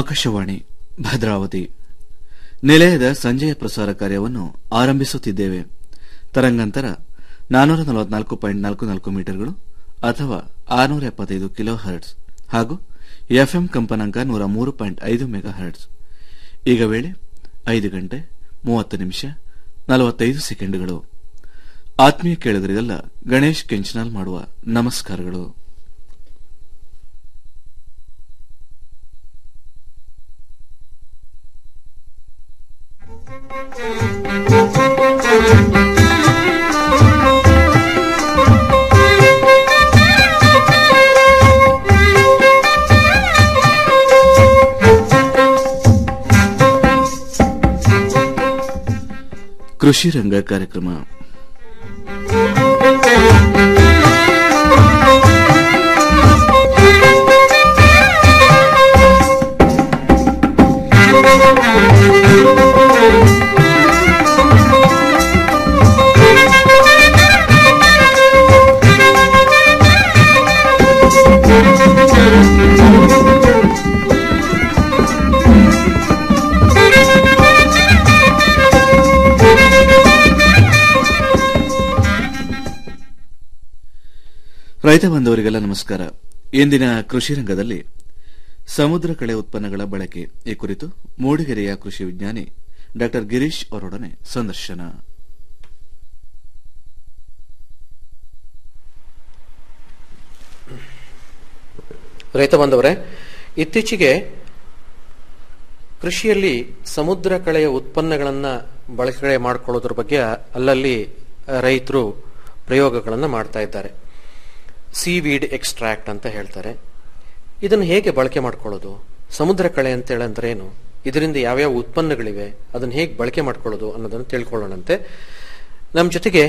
ಆಕಾಶವಾಣಿ ಭದ್ರಾವತಿ ನಿಲಯದ ಸಂಜೆಯ ಪ್ರಸಾರ ಕಾರ್ಯವನ್ನು ಆರಂಭಿಸುತ್ತಿದ್ದೇವೆ ತರಂಗಾಂತರ ನಾನ್ನೂರ ನಲವತ್ನಾಲ್ಕು ಪಾಯಿಂಟ್ ನಾಲ್ಕು ನಾಲ್ಕು ಮೀಟರ್ಗಳು ಅಥವಾ ಆರುನೂರ ಎಪ್ಪತ್ತೈದು ಕಿಲೋ ಹರ್ಟ್ಸ್ ಹಾಗೂ ಎಫ್ಎಂ ಕಂಪನಾಂಕ ನೂರ ಮೂರು ಪಾಯಿಂಟ್ ಐದು ಮೆಗಾ ಹರ್ಟ್ಸ್ ಈಗ ವೇಳೆ ಐದು ಗಂಟೆ ಮೂವತ್ತು ನಿಮಿಷ ನಲವತ್ತೈದು ಸೆಕೆಂಡುಗಳು ಆತ್ಮೀಯ ಕೇಳುಗರಿಗೆಲ್ಲ ಗಣೇಶ್ ಕೆಂಚನಾಲ್ ಮಾಡುವ ನಮಸ್ಕಾರಗಳು ಕೃಷಿ ರಂಗ ಕಾರ್ಯಕ್ರಮ ರೈತ ಬಂಧುವರಿಗೆಲ್ಲ ನಮಸ್ಕಾರ ಇಂದಿನ ಕೃಷಿ ರಂಗದಲ್ಲಿ ಸಮುದ್ರ ಕಳೆ ಉತ್ಪನ್ನಗಳ ಬಳಕೆ ಈ ಕುರಿತು ಮೂಡಿಗೆರೆಯ ಕೃಷಿ ವಿಜ್ಞಾನಿ ಡಾ ಗಿರೀಶ್ ಅವರೊಡನೆ ಸಂದರ್ಶನ ರೈತ ಬಾಂಧವರೇ ಇತ್ತೀಚೆಗೆ ಕೃಷಿಯಲ್ಲಿ ಸಮುದ್ರ ಕಳೆಯ ಉತ್ಪನ್ನಗಳನ್ನು ಬಳಕೆ ಮಾಡಿಕೊಳ್ಳೋದ್ರ ಬಗ್ಗೆ ಅಲ್ಲಲ್ಲಿ ರೈತರು ಪ್ರಯೋಗಗಳನ್ನು ಮಾಡ್ತಾ ಇದ್ದಾರೆ ಸೀವೀಡ್ ಎಕ್ಸ್ಟ್ರಾಕ್ಟ್ ಅಂತ ಹೇಳ್ತಾರೆ ಇದನ್ನು ಹೇಗೆ ಬಳಕೆ ಮಾಡ್ಕೊಳ್ಳೋದು ಸಮುದ್ರ ಕಳೆ ಅಂತ ಹೇಳಂದ್ರೆ ಏನು ಇದರಿಂದ ಯಾವ್ಯಾವ ಉತ್ಪನ್ನಗಳಿವೆ ಅದನ್ನು ಹೇಗೆ ಬಳಕೆ ಮಾಡ್ಕೊಳ್ಳೋದು ಅನ್ನೋದನ್ನು ತಿಳ್ಕೊಳ್ಳೋಣಂತೆ ನಮ್ಮ ಜೊತೆಗೆ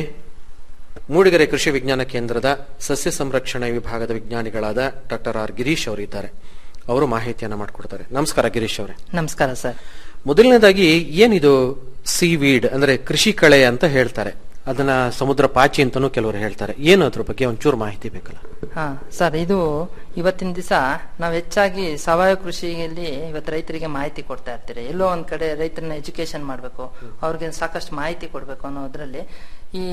ಮೂಡಿಗೆರೆ ಕೃಷಿ ವಿಜ್ಞಾನ ಕೇಂದ್ರದ ಸಸ್ಯ ಸಂರಕ್ಷಣೆ ವಿಭಾಗದ ವಿಜ್ಞಾನಿಗಳಾದ ಡಾಕ್ಟರ್ ಆರ್ ಗಿರೀಶ್ ಅವರಿದ್ದಾರೆ ಅವರು ಮಾಹಿತಿಯನ್ನ ಮಾಡಿಕೊಡ್ತಾರೆ ನಮಸ್ಕಾರ ಗಿರೀಶ್ ಅವರೇ ನಮಸ್ಕಾರ ಸರ್ ಮೊದಲನೇದಾಗಿ ಏನಿದು ಸೀವೀಡ್ ಅಂದ್ರೆ ಕೃಷಿ ಕಳೆ ಅಂತ ಹೇಳ್ತಾರೆ ಅದನ್ನ ಸಮುದ್ರ ಪಾಚಿ ಅಂತಾನೂ ಕೆಲವರು ಹೇಳ್ತಾರೆ ಏನು ಅದ್ರ ಬಗ್ಗೆ ಒಂಚೂರು ಮಾಹಿತಿ ಬೇಕಲ್ಲ ಹಾ ಸರ್ ಇದು ಇವತ್ತಿನ ದಿವಸ ನಾವು ಹೆಚ್ಚಾಗಿ ಸಾವಯವ ಕೃಷಿಯಲ್ಲಿ ಇವತ್ತು ರೈತರಿಗೆ ಮಾಹಿತಿ ಕೊಡ್ತಾ ಇರ್ತೀರಿ ಎಲ್ಲೋ ಒಂದ್ ಕಡೆ ರೈತರನ್ನ ಎಜುಕೇಶನ್ ಮಾಡಬೇಕು ಅವ್ರಿಗೆ ಸಾಕಷ್ಟು ಮಾಹಿತಿ ಕೊಡಬೇಕು ಅನ್ನೋದ್ರಲ್ಲಿ ಈ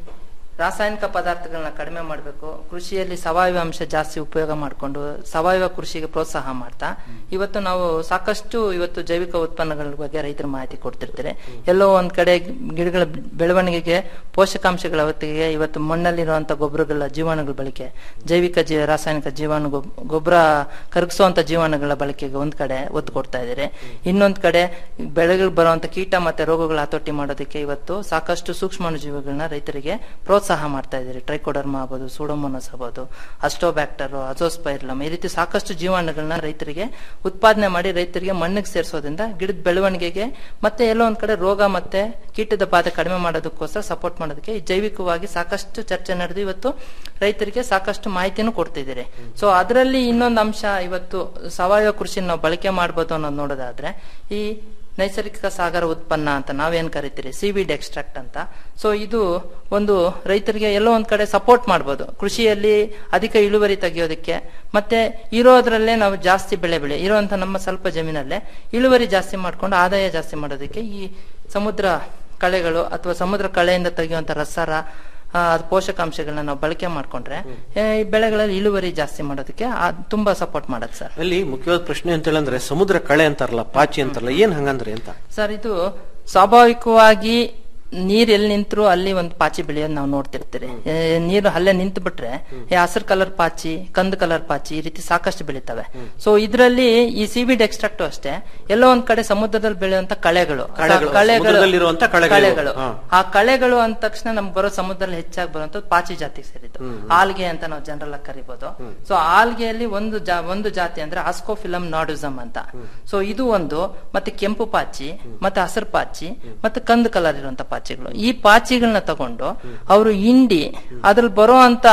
ರಾಸಾಯನಿಕ ಪದಾರ್ಥಗಳನ್ನ ಕಡಿಮೆ ಮಾಡಬೇಕು ಕೃಷಿಯಲ್ಲಿ ಸಾವಯವ ಅಂಶ ಜಾಸ್ತಿ ಉಪಯೋಗ ಮಾಡಿಕೊಂಡು ಸಾವಯವ ಕೃಷಿಗೆ ಪ್ರೋತ್ಸಾಹ ಮಾಡ್ತಾ ಇವತ್ತು ನಾವು ಸಾಕಷ್ಟು ಇವತ್ತು ಜೈವಿಕ ಉತ್ಪನ್ನಗಳ ಬಗ್ಗೆ ರೈತರ ಮಾಹಿತಿ ಕೊಡ್ತಿರ್ತಾರೆ ಎಲ್ಲೋ ಒಂದ್ ಕಡೆ ಗಿಡಗಳ ಬೆಳವಣಿಗೆಗೆ ಪೋಷಕಾಂಶಗಳ ಹೊತ್ತಿಗೆ ಇವತ್ತು ಮಣ್ಣಲ್ಲಿರುವಂತ ಗೊಬ್ಬರಗಳ ಜೀವಾಣುಗಳ ಬಳಕೆ ಜೈವಿಕ ಜೀ ರಾಸಾಯನಿಕ ಜೀವಾಣು ಗೊಬ್- ಗೊಬ್ಬರ ಕರಗಿಸುವಂತ ಜೀವಾಣುಗಳ ಬಳಕೆಗೆ ಒಂದ್ ಕಡೆ ಒತ್ತು ಕೊಡ್ತಾ ಇದ್ದಾರೆ ಇನ್ನೊಂದ್ ಕಡೆ ಬೆಳೆಗಳು ಬರುವಂತ ಕೀಟ ಮತ್ತೆ ರೋಗಗಳ ಹತೋಟಿ ಮಾಡೋದಕ್ಕೆ ಇವತ್ತು ಸಾಕಷ್ಟು ಸೂಕ್ಷ್ಮಾಣುಜೀವಿಗಳನ್ನ ರೈತರಿಗೆ ಪ್ರೋತ್ಸಾಹ ಮಾಡ್ತಾ ಇದ್ದಾರೆ ಟ್ರೈಕೋಡರ್ಮಾ ಆಗ್ಬೋದು ಸೂಡೋಮೋನಸ್ ಆಗ್ಬೋದು ಅಸ್ಟೋಬ್ಯಾಕ್ಟರ್ ಅಜೋಸ್ಪೈರ್ಲಮ್ ಈ ರೀತಿ ಸಾಕಷ್ಟು ಜೀವಾಣುಗಳನ್ನ ರೈತರಿಗೆ ಉತ್ಪಾದನೆ ಮಾಡಿ ರೈತರಿಗೆ ಮಣ್ಣಿಗೆ ಸೇರಿಸೋದ್ರಿಂದ ಗಿಡದ ಬೆಳವಣಿಗೆಗೆ ಮತ್ತೆ ಎಲ್ಲೋ ಒಂದ್ ಕಡೆ ರೋಗ ಮತ್ತೆ ಕೀಟದ ಬಾಧೆ ಕಡಿಮೆ ಮಾಡೋದಕ್ಕೋಸ್ಕರ ಸಪೋರ್ಟ್ ಮಾಡೋದಕ್ಕೆ ಈ ಜೈವಿಕವಾಗಿ ಸಾಕಷ್ಟು ಚರ್ಚೆ ನಡೆದು ಇವತ್ತು ರೈತರಿಗೆ ಸಾಕಷ್ಟು ಮಾಹಿತಿನೂ ಕೊಡ್ತಿದ್ದೀರಿ ಸೊ ಅದರಲ್ಲಿ ಇನ್ನೊಂದು ಅಂಶ ಇವತ್ತು ಸಾವಯವ ಕೃಷಿ ನಾವು ಬಳಕೆ ಮಾಡ್ಬೋದು ಅನ್ನೋದು ನೋಡೋದಾದ್ರೆ ಈ ನೈಸರ್ಗಿಕ ಸಾಗರ ಉತ್ಪನ್ನ ಅಂತ ನಾವೇನ್ ಕರಿತೀರಿ ಸಿವಿಡ್ ಎಕ್ಸ್ಟ್ರಾಕ್ಟ್ ಅಂತ ಸೊ ಇದು ಒಂದು ರೈತರಿಗೆ ಎಲ್ಲೋ ಒಂದ್ ಕಡೆ ಸಪೋರ್ಟ್ ಮಾಡ್ಬೋದು ಕೃಷಿಯಲ್ಲಿ ಅಧಿಕ ಇಳುವರಿ ತೆಗೆಯೋದಕ್ಕೆ ಮತ್ತೆ ಇರೋದ್ರಲ್ಲೇ ನಾವು ಜಾಸ್ತಿ ಬೆಳೆ ಬೆಳೆ ಇರುವಂತ ನಮ್ಮ ಸ್ವಲ್ಪ ಜಮೀನಲ್ಲೇ ಇಳುವರಿ ಜಾಸ್ತಿ ಮಾಡ್ಕೊಂಡು ಆದಾಯ ಜಾಸ್ತಿ ಮಾಡೋದಕ್ಕೆ ಈ ಸಮುದ್ರ ಕಳೆಗಳು ಅಥವಾ ಸಮುದ್ರ ಕಳೆಯಿಂದ ತೆಗೆಯುವಂತ ರಸಾರ ಆ, ಅದ್ ಪೋಷಕಾಂಶಗಳನ್ನ ನಾವು ಬಳಕೆ ಮಾಡ್ಕೊಂಡ್ರೆ ಏ, ಈ ಬೆಳೆಗಳಲ್ಲಿ ಇಳುವರಿ ಜಾಸ್ತಿ ಮಾಡೋದಕ್ಕೆ ಆ, ತುಂಬಾ ಸಪೋರ್ಟ್ ಮಾಡತ್ ಸರ್ ಅಲ್ಲಿ ಮುಖ್ಯವಾದ ಪ್ರಶ್ನೆ ಅಂತ ಹೇಳಂದ್ರೆ ಸಮುದ್ರ ಕಳೆ ಅಂತಾರಲ್ಲ ಪಾಚಿ ಅಂತಾರಲ್ಲ ಏನ್ ಹಂಗಂದ್ರೆ ಅಂತ ಸರ್ ಇದು ಸ್ವಾಭಾವಿಕವಾಗಿ ನೀರ್ ಎಲ್ಲಿ ನಿಂತರೂ ಅಲ್ಲಿ ಒಂದು ಪಾಚಿ ಬೆಳೆಯೋದು ನಾವು ನೋಡ್ತಿರ್ತೀರಿ ಏ, ನೀರು ಅಲ್ಲೇ ನಿಂತು ಬಿಟ್ರೆ ಈ ಹಸಿರು ಕಲರ್ ಪಾಚಿ ಕಂದು ಕಲರ್ ಪಾಚಿ ಈ ರೀತಿ ಸಾಕಷ್ಟು ಬೆಳಿತವೆ ಸೊ ಇದರಲ್ಲಿ ಈ ಸಿವಿಡ್ ಎಕ್ಸ್ಟ್ರಾಕ್ಟ್ ಅಷ್ಟೇ ಎಲ್ಲೋ ಒಂದ್ ಕಡೆ ಸಮುದ್ರದಲ್ಲಿ ಬೆಳೆಯುವಂತ ಕಳೆಗಳು ಕಳೆಗಳು, ಸಮುದ್ರದಲ್ಲಿರುವಂತ ಕಳೆಗಳು. ಕಳೆಗಳು ಹಾ. ಆ ಕಳೆಗಳು ಅಂದ ತಕ್ಷಣ ನಮ್ಗೆ ಬರೋ ಸಮುದ್ರದಲ್ಲಿ ಹೆಚ್ಚಾಗಿ ಬರುವಂತ ಪಾಚಿ ಜಾತಿಗೆ ಸೇರಿದ್ದು ಆಲ್ಗೆ ಅಂತ ನಾವು ಜನರಲ್ ಆಗಿ ಕರಿಬಹುದು ಸೊ ಆಲ್ಗೆಯಲ್ಲಿ ಒಂದು ಜಾ ಒಂದು ಜಾತಿ ಅಂದ್ರೆ ಆಸ್ಕೋಫಿಲಮ್ ನಾಡುಸಮ್ ಅಂತ ಸೊ ಇದು ಒಂದು ಮತ್ತೆ ಕೆಂಪು ಪಾಚಿ ಮತ್ತೆ ಹಸಿರು ಪಾಚಿ ಮತ್ತೆ ಕಂದು ಕಲರ್ ಇರುವಂತ ಪಾಚಿಗಳು ಈ ಪಾಚಿಗಳನ್ನ ತಗೊಂಡು ಅವರು ಹಿಂಡಿ ಅದ್ರಲ್ಲಿ ಬರೋ ಅಂತ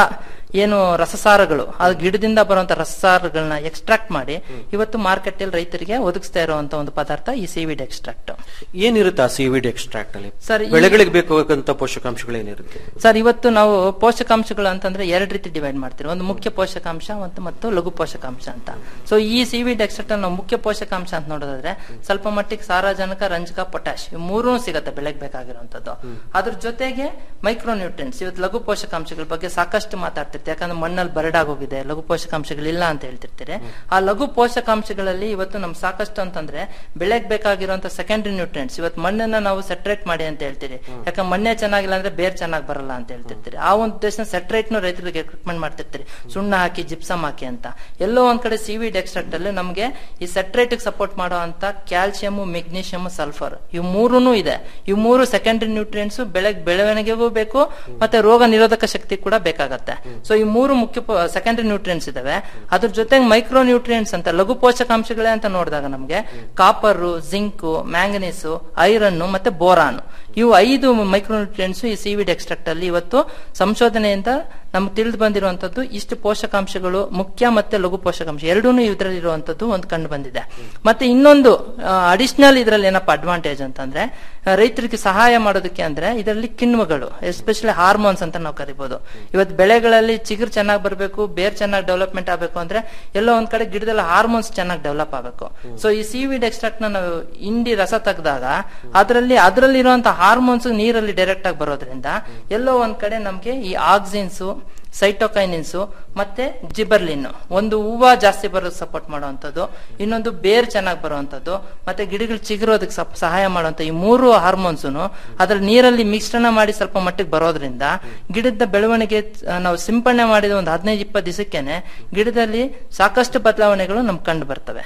ಏನು ರಸಸಾರಗಳು ಆ ಗಿಡದಿಂದ ಬರುವಂತ ರಸಸಾರಗಳನ್ನ ಎಕ್ಸ್ಟ್ರಾಕ್ಟ್ ಮಾಡಿ ಇವತ್ತು ಮಾರ್ಕೆಟ್ ಅಲ್ಲಿ ರೈತರಿಗೆ ಒದಗಿಸ್ತಾ ಇರುವಂತ ಒಂದು ಪದಾರ್ಥ ಈ ಸಿವಿಡ್ ಎಕ್ಸ್ಟ್ರಾಕ್ಟ್ ಏನಿರುತ್ತೆ ಆ ಸಿವಿಡ್ ಎಕ್ಸ್ಟ್ರಾಕ್ಟ್ ಅಲ್ಲಿ ಸರ್, ಈ- ಬೆಳೆಗಳಿಗೆ ಬೇಕಾದಂತ ಪೋಷಕಾಂಶಗಳು ಏನಿರುತ್ತೆ ಸರ್ ಇವತ್ತು ನಾವು ಪೋಷಕಾಂಶಗಳು ಅಂತಂದ್ರೆ ಎರಡು ರೀತಿ ಡಿವೈಡ್ ಮಾಡ್ತೀವಿ ಒಂದು ಮುಖ್ಯ ಪೋಷಕಾಂಶ ಮತ್ತು ಮತ್ತು ಲಘು ಪೋಷಕಾಂಶ ಅಂತ ಸೊ ಈ ಸಿವಿಡ್ ಎಕ್ಸ್ಟ್ರಾಕ್ಟ್ ನಾವು ಮುಖ್ಯ ಪೋಷಕಾಂಶ ಅಂತ ನೋಡೋದಾದ್ರೆ ಸ್ವಲ್ಪ ಮಟ್ಟಿಗೆ ಸಾರಜನಕ ರಂಜಕ ಪೊಟ್ಯಾಶ್ ಇವು ಮೂರೂ ಸಿಗುತ್ತೆ ಬೆಳೆಗೆ ಬೇಕಾಗಿರುವಂತದ್ದು ಅದ್ರ ಜೊತೆಗೆ ಮೈಕ್ರೋ ನ್ಯೂಟ್ರಿಯೆಂಟ್ಸ್ ಇವತ್ತು ಲಘು ಪೋಷಕಾಂಶಗಳ ಬಗ್ಗೆ ಸಾಕಷ್ಟು ಮಾತಾಡ್ತಿರ್ತೀವಿ ಯಾಕಂದ್ರೆ ಮಣ್ಣಲ್ಲಿ ಬರಡಾಗೋಗಿದೆ ಲಘು ಪೋಷಕಾಂಶಗಳಿಲ್ಲ ಅಂತ ಹೇಳ್ತಿರ್ತೀರಿ ಆ ಲಘು ಪೋಷಕಾಂಶಗಳಲ್ಲಿ ಇವತ್ತು ನಮ್ ಸಾಕಷ್ಟು ಅಂತಂದ್ರೆ ಬೆಳೆಗೆ ಬೇಕಾಗಿರುವಂತ ಸೆಕೆಂಡರಿ ನ್ಯೂಟ್ರಿಯೆಂಟ್ಸ್ ಇವತ್ತು ಮಣ್ಣನ್ನ ನಾವು ಸೆಟ್ರೇಟ್ ಮಾಡಿ ಅಂತ ಹೇಳ್ತೀರಿ ಯಾಕಂದ್ರೆ ಮಣ್ಣೆ ಚೆನ್ನಾಗಿಲ್ಲ ಅಂದ್ರೆ ಬೇರ್ ಚೆನ್ನಾಗಿ ಬರಲ್ಲ ಅಂತ ಹೇಳ್ತಿರ್ತೀರಿ ಆ ಒಂದು ಉದ್ದೇಶ ಸೆಟ್ರೇಟ್ ನು ರೈತರಿಗೆ ರೆಕಮೆಂಡ್ ಮಾಡ್ತಿರ್ತೀರಿ ಸುಣ್ಣ ಹಾಕಿ ಜಿಪ್ಸಮ್ ಹಾಕಿ ಅಂತ ಎಲ್ಲೋ ಒಂದ್ ಕಡೆ ಸಿವಿಡ್ ಎಕ್ಸ್ಟ್ರಾಕ್ಟ್ ಅಲ್ಲಿ ನಮಗೆ ಈ ಸೆಟ್ರೇಟ್ ಸಪೋರ್ಟ್ ಮಾಡೋ ಅಂತ ಕ್ಯಾಲ್ಸಿಯಂ ಮೆಗ್ನೀಷಿಯಂ ಸಲ್ಫರ್ ಇವು ಮೂರೂ ಇದೆ ಇವು ಮೂರು ಸೆಕೆಂಡರಿ ನ್ಯೂಟ್ರಿಯೆಂಟ್ಸ್ ಬೆಳೆಗ್ ಬೆಳವಣಿಗೆಗೂ ಬೇಕು ಮತ್ತೆ ರೋಗ ನಿರೋಧಕ ಶಕ್ತಿ ಕೂಡ ಬೇಕಾಗತ್ತೆ ಸೊ ಈ ಮೂರು ಮುಖ್ಯ ಸೆಕೆಂಡರಿ ನ್ಯೂಟ್ರಿಯೆಂಟ್ಸ್ ಇದಾವೆ ಅದ್ರ ಜೊತೆಗೆ ಮೈಕ್ರೋ ನ್ಯೂಟ್ರಿಯೆಂಟ್ಸ್ ಅಂತ ಲಘು ಪೋಷಕಾಂಶಗಳೇ ಅಂತ ನೋಡಿದಾಗ ನಮಗೆ ಕಾಪರ್ ಜಿಂಕು ಮ್ಯಾಂಗನೀಸು ಐರನ್ ಮತ್ತೆ ಬೋರಾನ್ ಇವು ಐದು ಮೈಕ್ರೋ ನ್ಯೂಟ್ರಿಯೆಂಟ್ಸ್ ಈ ಸಿವಿಡ್ ಎಕ್ಸ್ಟ್ರಾಕ್ಟ್ ಅಲ್ಲಿ ಇವತ್ತು ಸಂಶೋಧನೆಯಿಂದ ನಮ್ಗೆ ತಿಳಿದು ಬಂದಿರುವಂತದ್ದು ಇಷ್ಟು ಪೋಷಕಾಂಶಗಳು ಮುಖ್ಯ ಮತ್ತೆ ಲಘು ಪೋಷಕಾಂಶ ಎರಡೂ ಇದರಲ್ಲಿ ಇರುವಂತದ್ದು ಒಂದು ಕಂಡು ಬಂದಿದೆ ಮತ್ತೆ ಇನ್ನೊಂದು ಅಡಿಷನಲ್ ಇದರಲ್ಲಿ ಏನಪ್ಪಾ ಅಡ್ವಾಂಟೇಜ್ ಅಂತಂದ್ರೆ ಆ, ರೈತರಿಗೆ ಸಹಾಯ ಮಾಡೋದಕ್ಕೆ ಅಂದ್ರೆ ಇದರಲ್ಲಿ ಕಿಣ್ವಗಳು ಎಸ್ಪೆಷಲಿ ಹಾರ್ಮೋನ್ಸ್ ಅಂತ ನಾವು ಕರಿಬಹುದು ಇವತ್ತು ಬೆಳೆಗಳಲ್ಲಿ ಚಿಗುರು ಚೆನ್ನಾಗಿ ಬರಬೇಕು ಬೇರ್ ಚೆನ್ನಾಗಿ ಡೆವಲಪ್ಮೆಂಟ್ ಆಗಬೇಕು ಅಂದ್ರೆ ಎಲ್ಲೋ ಒಂದ್ ಕಡೆ ಗಿಡದಲ್ಲಿ ಹಾರ್ಮೋನ್ಸ್ ಚೆನ್ನಾಗಿ ಡೆವಲಪ್ ಆಗಬೇಕು ಸೊ ಈ ಸಿವಿಡ್ ಎಕ್ಸ್ಟ್ರಾಕ್ಟ್ ನ ನಾವು ಇಂಡಿ ರಸ ತೆಗೆದಾಗ ಅದರಲ್ಲಿ ಅದರಲ್ಲಿರುವಂತಹ ಹಾರ್ಮೋನ್ಸ್ ನೀರಲ್ಲಿ ಡೈರೆಕ್ಟ್ ಆಗಿ ಬರೋದ್ರಿಂದ ಎಲ್ಲೋ ಒಂದ್ ಕಡೆ ನಮ್ಗೆ ಈ ಆಕ್ಸಿನ್ಸ್ ಸೈಟೋಕೈನಿನ್ಸ್ ಮತ್ತೆ ಜಿಬರ್ಲಿನ್ ಒಂದು ಹೂವ ಜಾಸ್ತಿ ಬರೋದು ಸಪೋರ್ಟ್ ಮಾಡುವಂತದ್ದು ಇನ್ನೊಂದು ಬೇರ್ ಚೆನ್ನಾಗಿ ಬರುವಂತದ್ದು ಮತ್ತೆ ಗಿಡಗಳು ಚಿಗುರೋದಕ್ಕೆ ಸಪ್- ಸಹಾಯ ಮಾಡುವಂತ ಈ ಮೂರು ಹಾರ್ಮೋನ್ಸ್ ಅದ್ರ ನೀರಲ್ಲಿ ಮಿಶ್ರಣ ಮಾಡಿ ಸ್ವಲ್ಪ ಮಟ್ಟಿಗೆ ಬರೋದ್ರಿಂದ ಗಿಡದ ಬೆಳವಣಿಗೆ ಆ, ನಾವು ಸಿಂಪಡಣೆ ಮಾಡಿದ ಒಂದು ಹದಿನೈದು ಇಪ್ಪತ್ತು ದಿವಸಕ್ಕೇನೆ ಗಿಡದಲ್ಲಿ ಸಾಕಷ್ಟು ಬದಲಾವಣೆಗಳು ನಮ್ಗೆ ಕಂಡು ಬರ್ತವೆ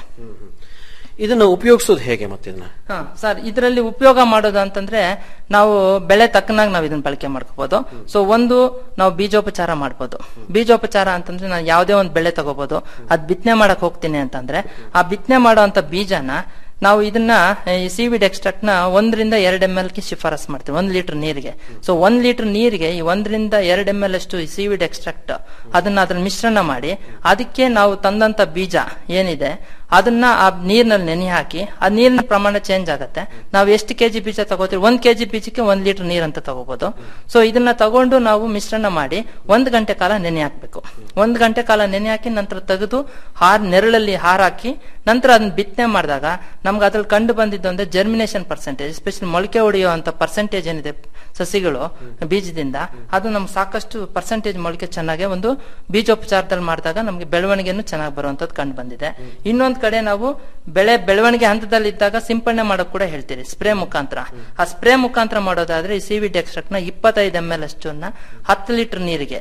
ಇದನ್ನ ಉಪಯೋಗಿಸೋದು ಹೇಗೆ ಮತ್ತೆ ಇದನ್ನ ಹಾ ಸರ್ ಇದರಲ್ಲಿ ಉಪಯೋಗ ಮಾಡೋದು ಅಂತಂದ್ರೆ ನಾವು ಬೆಳೆ ತಕ್ಕನಾಗಿ ನಾವು ಇದನ್ನ ಬಳಕೆ ಮಾಡ್ಕೋಬಹುದು ಸೊ ಒಂದು ನಾವು ಬೀಜೋಪಚಾರ ಮಾಡ್ಬೋದು ಬೀಜೋಪಚಾರ ಅಂತಂದ್ರೆ ನಾನು ಯಾವುದೇ ಒಂದು ಬೆಳೆ ತಗೋಬಹುದು ಅದ್ ಬಿತ್ತನೆ ಮಾಡಕ್ ಹೋಗ್ತೀನಿ ಅಂತಂದ್ರೆ ಆ ಬಿತ್ತನೆ ಮಾಡುವಂತ ಬೀಜನ ನಾವು ಇದನ್ನ ಈ ಸಿವಿಡ್ ಎಕ್ಸ್ಟ್ರಾಕ್ಟ್ ನ ಒಂದರಿಂದ ಎರಡು ಎಂ ಎಲ್ ಗೆ ಶಿಫಾರಸ್ ಮಾಡ್ತೀವಿ ಒಂದ್ ಲೀಟರ್ ನೀರಿಗೆ ಸೊ ಒಂದ್ ಲೀಟರ್ ನೀರಿಗೆ ಈ ಒಂದರಿಂದ ಎರಡು ಎಂ ಎಲ್ ಅಷ್ಟು ಈ ಸಿವಿಡ್ ಎಕ್ಸ್ಟ್ರಾಕ್ಟ್ ಅದನ್ನ ಅದ್ರ ಮಿಶ್ರಣ ಮಾಡಿ ಅದಕ್ಕೆ ನಾವು ತಂದಂತ ಬೀಜ ಏನಿದೆ ಅದನ್ನ ಆ ನೀರಿನಲ್ಲಿ ನೆನೆ ಹಾಕಿ ಆ ನೀರಿನ ಪ್ರಮಾಣ ಚೇಂಜ್ ಆಗುತ್ತೆ ನಾವು ಎಷ್ಟು ಕೆಜಿ ಬೀಜ ತಗೋತೀವಿ ಒಂದ್ ಕೆಜಿ ಬೀಜಕ್ಕೆ ಒಂದ್ ಲೀಟರ್ ನೀರ್ ಅಂತ ತಗೋಬಹುದು ಸೊ ಇದನ್ನ ತಗೊಂಡು ನಾವು ಮಿಶ್ರಣ ಮಾಡಿ ಒಂದ್ ಗಂಟೆ ಕಾಲ ನೆನೆ ಹಾಕ್ಬೇಕು ಒಂದ್ ಗಂಟೆ ಕಾಲ ನೆನೆ ಹಾಕಿ ನಂತರ ತೆಗೆದು ಹಾರ್ ನೆರಳಲ್ಲಿ ಹಾರಾಕಿ ನಂತರ ಅದನ್ನ ಬಿತ್ತನೆ ಮಾಡಿದಾಗ ನಮ್ಗೆ ಅದ್ರಲ್ಲಿ ಕಂಡು ಬಂದಿದ್ದು ಅಂದ್ರೆ ಜರ್ಮಿನೇಷನ್ ಪರ್ಸೆಂಟೇಜ್ ಎಸ್ಪೆಷಲಿ ಮೊಳಕೆ ಹೊಡೆಯುವಂತ ಪರ್ಸೆಂಟೇಜ್ ಏನಿದೆ ಸಸಿಗಳು ಬೀಜದಿಂದ ಅದು ನಮ್ಗೆ ಸಾಕಷ್ಟು ಪರ್ಸೆಂಟೇಜ್ ಮೊಳಕೆ ಚೆನ್ನಾಗಿ ಒಂದು ಬೀಜೋಪಚಾರದಲ್ಲಿ ಮಾಡಿದಾಗ ನಮ್ಗೆ ಬೆಳವಣಿಗೆನು ಚೆನ್ನಾಗಿ ಬರುವಂತದ್ದು ಕಂಡು ಬಂದಿದೆ ಇನ್ನೊಂದ್ ಕಡೆ ನಾವು ಬೆಳೆ ಬೆಳವಣಿಗೆ ಹಂತದಲ್ಲಿ ಇದ್ದಾಗ ಸಿಂಪಡಣೆ ಮಾಡೋಕ್ ಕೂಡ ಹೇಳ್ತೀರಿ ಸ್ಪ್ರೇ ಮುಖಾಂತರ ಆ ಸ್ಪ್ರೇ ಮುಖಾಂತರ ಮಾಡೋದಾದ್ರೆ ಈ ಸಿವಿಡ್ ಎಕ್ಸ್ಟ್ರಾಕ್ಟ್ ನ ಇಪ್ಪತ್ತೈದು ಎಂ ಎಲ್ ಅಷ್ಟನ್ನ ಹತ್ತು ಲೀಟರ್ ನೀರಿಗೆ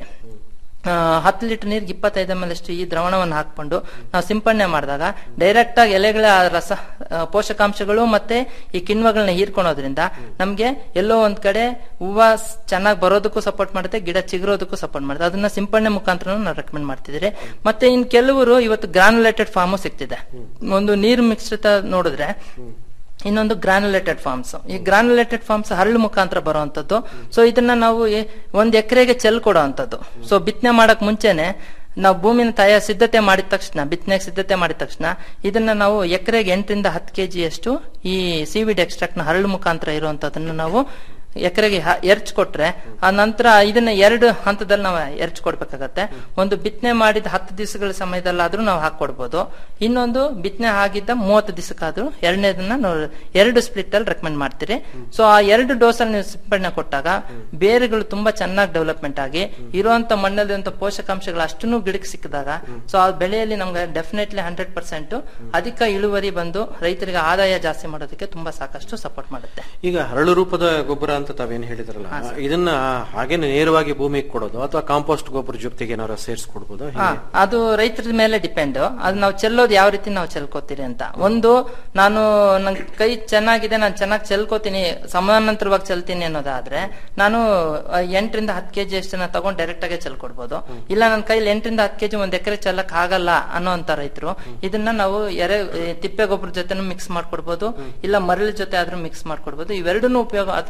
ಆ, ಹತ್ತು ಲೀಟರ್ ನೀರಿಗೆ ಇಪ್ಪತ್ತೈದು ಎಂ ಎಲ್ ಅಷ್ಟು ಈ ದ್ರವಣವನ್ನು ಹಾಕೊಂಡು ನಾವು ಸಿಂಪಡಣೆ ಮಾಡಿದಾಗ ಡೈರೆಕ್ಟ್ ಆಗಿ ಎಲೆಗಳ ಆ ರಸ ಆ, ಪೋಷಕಾಂಶಗಳು ಮತ್ತೆ ಈ ಕಿಣ್ವಗಳನ್ನ ಹೀರ್ಕೊಳೋದ್ರಿಂದ ನಮ್ಗೆ ಎಲ್ಲೋ ಒಂದ್ ಕಡೆ ಹೂವ ಚೆನ್ನಾಗಿ ಬರೋದಕ್ಕೂ ಸಪೋರ್ಟ್ ಮಾಡುತ್ತೆ ಗಿಡ ಚಿಗುರೋದಕ್ಕೂ ಸಪೋರ್ಟ್ ಮಾಡುತ್ತೆ ಅದನ್ನ ಸಿಂಪಡಣೆ ಮುಖಾಂತರ ನಾವು ರೆಕಮೆಂಡ್ ಮಾಡ್ತಿದ್ದೀರಿ ಮತ್ತೆ ಇನ್ ಕೆಲವರು ಇವತ್ತು ಗ್ರಾನುಲೇಟೆಡ್ ಫಾರ್ಮು ಸಿಗ್ತಿದೆ ಒಂದು ನೀರು ಮಿಶ್ರಿತ ನೋಡಿದ್ರೆ ಇನ್ನೊಂದು ಗ್ರಾನುಲೇಟೆಡ್ ಫಾರ್ಮ್ಸ್ ಈ ಗ್ರಾನುಲೇಟೆಡ್ ಫಾರ್ಮ್ಸ್ ಹರಳು ಮುಖಾಂತರ ಬರುವಂತದ್ದು ಸೊ ಇದನ್ನ ನಾವು ಎ- ಒಂದ್ ಎಕರೆಗೆ ಚೆಲ್ ಕೊಡುವಂತದ್ದು ಸೊ ಬಿತ್ತನೆ ಮಾಡಕ್ ಮುಂಚೆನೆ ನಾವು ಭೂಮಿನ ತಯ ಸಿದ್ಧತೆ ಮಾಡಿದ ತಕ್ಷಣ ಬಿತ್ತನೆಗೆ ಸಿದ್ಧತೆ ಮಾಡಿದ ತಕ್ಷಣ ಇದನ್ನ ನಾವು ಎಕರೆಗೆ ಎಂಟರಿಂದ ಹತ್ತು ಕೆಜಿ ಅಷ್ಟು ಈ ಸಿವಿಡ್ ಎಕ್ಸ್ಟ್ರಾಕ್ಟ್ ನ ಹರಳು ಮುಖಾಂತರ ಇರುವಂತದನ್ನ ನಾವು ಎಕರೆಗೆ ಎರ್ಚ್ ಕೊಟ್ರೆ ಆ ನಂತರ ಇದನ್ನ ಎರಡು ಹಂತದಲ್ಲಿ ನಾವು ಎರ್ಚ್ ಕೊಡ್ಬೇಕಾಗತ್ತೆ ಒಂದು ಬಿತ್ತನೆ ಮಾಡಿದ ಹತ್ತು ದಿವಸಗಳ ಸಮಯದಲ್ಲಾದ್ರೂ ನಾವು ಹಾಕೊಡ್ಬೋದು ಇನ್ನೊಂದು ಬಿತ್ತನೆ ಆಗಿದ್ದ ಮೂವತ್ತು ದಿವಸಕ್ಕಾದ್ರೂ ಎರಡನೇದನ್ನ ನಾವು ಎರಡು ಸ್ಪ್ಲಿಟ್ ಅಲ್ಲಿ ರೆಕಮೆಂಡ್ ಮಾಡ್ತೀರಿ ಸೊ ಆ ಎರಡು ಡೋಸ್ ಅಲ್ಲಿ ನೀವು ಸಿಂಪಡಣೆ ಕೊಟ್ಟಾಗ ಬೇರುಗಳು ತುಂಬಾ ಚೆನ್ನಾಗಿ ಡೆವಲಪ್ಮೆಂಟ್ ಆಗಿ ಇರುವಂತ ಮಣ್ಣಲ್ಲಿರುವಂತ ಪೋಷಕಾಂಶಗಳು ಅಷ್ಟನ್ನು ಗಿಡಕ್ಕೆ ಸಿಕ್ಕಿದಾಗ ಸೊ ಆ ಬೆಳೆಯಲ್ಲಿ ನಮ್ಗೆ ಡೆಫಿನೆಟ್ಲಿ ಹಂಡ್ರೆಡ್ ಪರ್ಸೆಂಟ್ ಅಧಿಕ ಇಳುವರಿ ಬಂದು ರೈತರಿಗೆ ಆದಾಯ ಜಾಸ್ತಿ ಮಾಡೋದಕ್ಕೆ ತುಂಬಾ ಸಾಕಷ್ಟು ಸಪೋರ್ಟ್ ಮಾಡುತ್ತೆ ಈಗ ಹರಳು ರೂಪದ ಗೊಬ್ಬರ ಅಂತ ತಾವೇನು ಹೇಳಿದ್ರಲ್ಲ ಇದನ್ನ ಹಾಗೇನೆ ನೇರವಾಗಿ ಭೂಮಿಗೆ ಕೊಡೋದು ಅಥವಾ ಕಾಂಪೋಸ್ಟ್ ಗೊಬ್ಬರ ಜೊತೆಗೆ ಏನಾರ ಸೇರಿಸ್ಕೊಡ್ಬೋದು ಹಾ ಅದು ರೈತರ ಮೇಲೆ ಡಿಪೆಂಡ್ ಅದು ನಾವು ಚೆಲ್ಲೋದು ಯಾವ ರೀತಿ ನಾವು ಚೆಲ್ಕೋತೀರಿ ಅಂತ ಒಂದು ನಾನು ನನ್ ಕೈ ಚೆನ್ನಾಗಿದೆ ನಾನು ಚೆನ್ನಾಗಿ ಚೆಲ್ಕೋತೀನಿ ಸಮಾನಾಂತರವಾಗಿ ಚೆಲ್ತೀನಿ ಅನ್ನೋದಾದ್ರೆ ನಾನು ಆ, ಎಂಟರಿಂದ ಹತ್ತು ಕೆಜಿ ಅಷ್ಟನ್ನ ತಗೊಂಡ್ ಡೈರೆಕ್ಟ್ ಆಗಿ ಚೆಲ್ಕೊಡ್ಬೋದು ಇಲ್ಲ ನನ್ನ ಕೈಲಿ ಎಂಟರಿಂದ ಹತ್ತು ಕೆಜಿ ಒಂದ್ ಎಕರೆ ಚೆಲ್ಲಕ್ ಆಗಲ್ಲ ಅನ್ನೋಂತ ರೈತರು ಇದನ್ನ ನಾವು ಎರೆ ಈ ತಿಪ್ಪೆ ಗೊಬ್ಬರ ಜೊತೆನೂ ಮಿಕ್ಸ್ ಮಾಡ್ಕೊಡ್ಬೋದು ಇಲ್ಲ ಮರಳ ಜೊತೆ ಆದ್ರೂ ಮಿಕ್ಸ್ ಮಾಡ್ಕೊಡ್ಬೋದು ಇವೆರಡನ್ನೂ ಉಪಯೋಗ ಅಥವಾ ಬೇವಿನ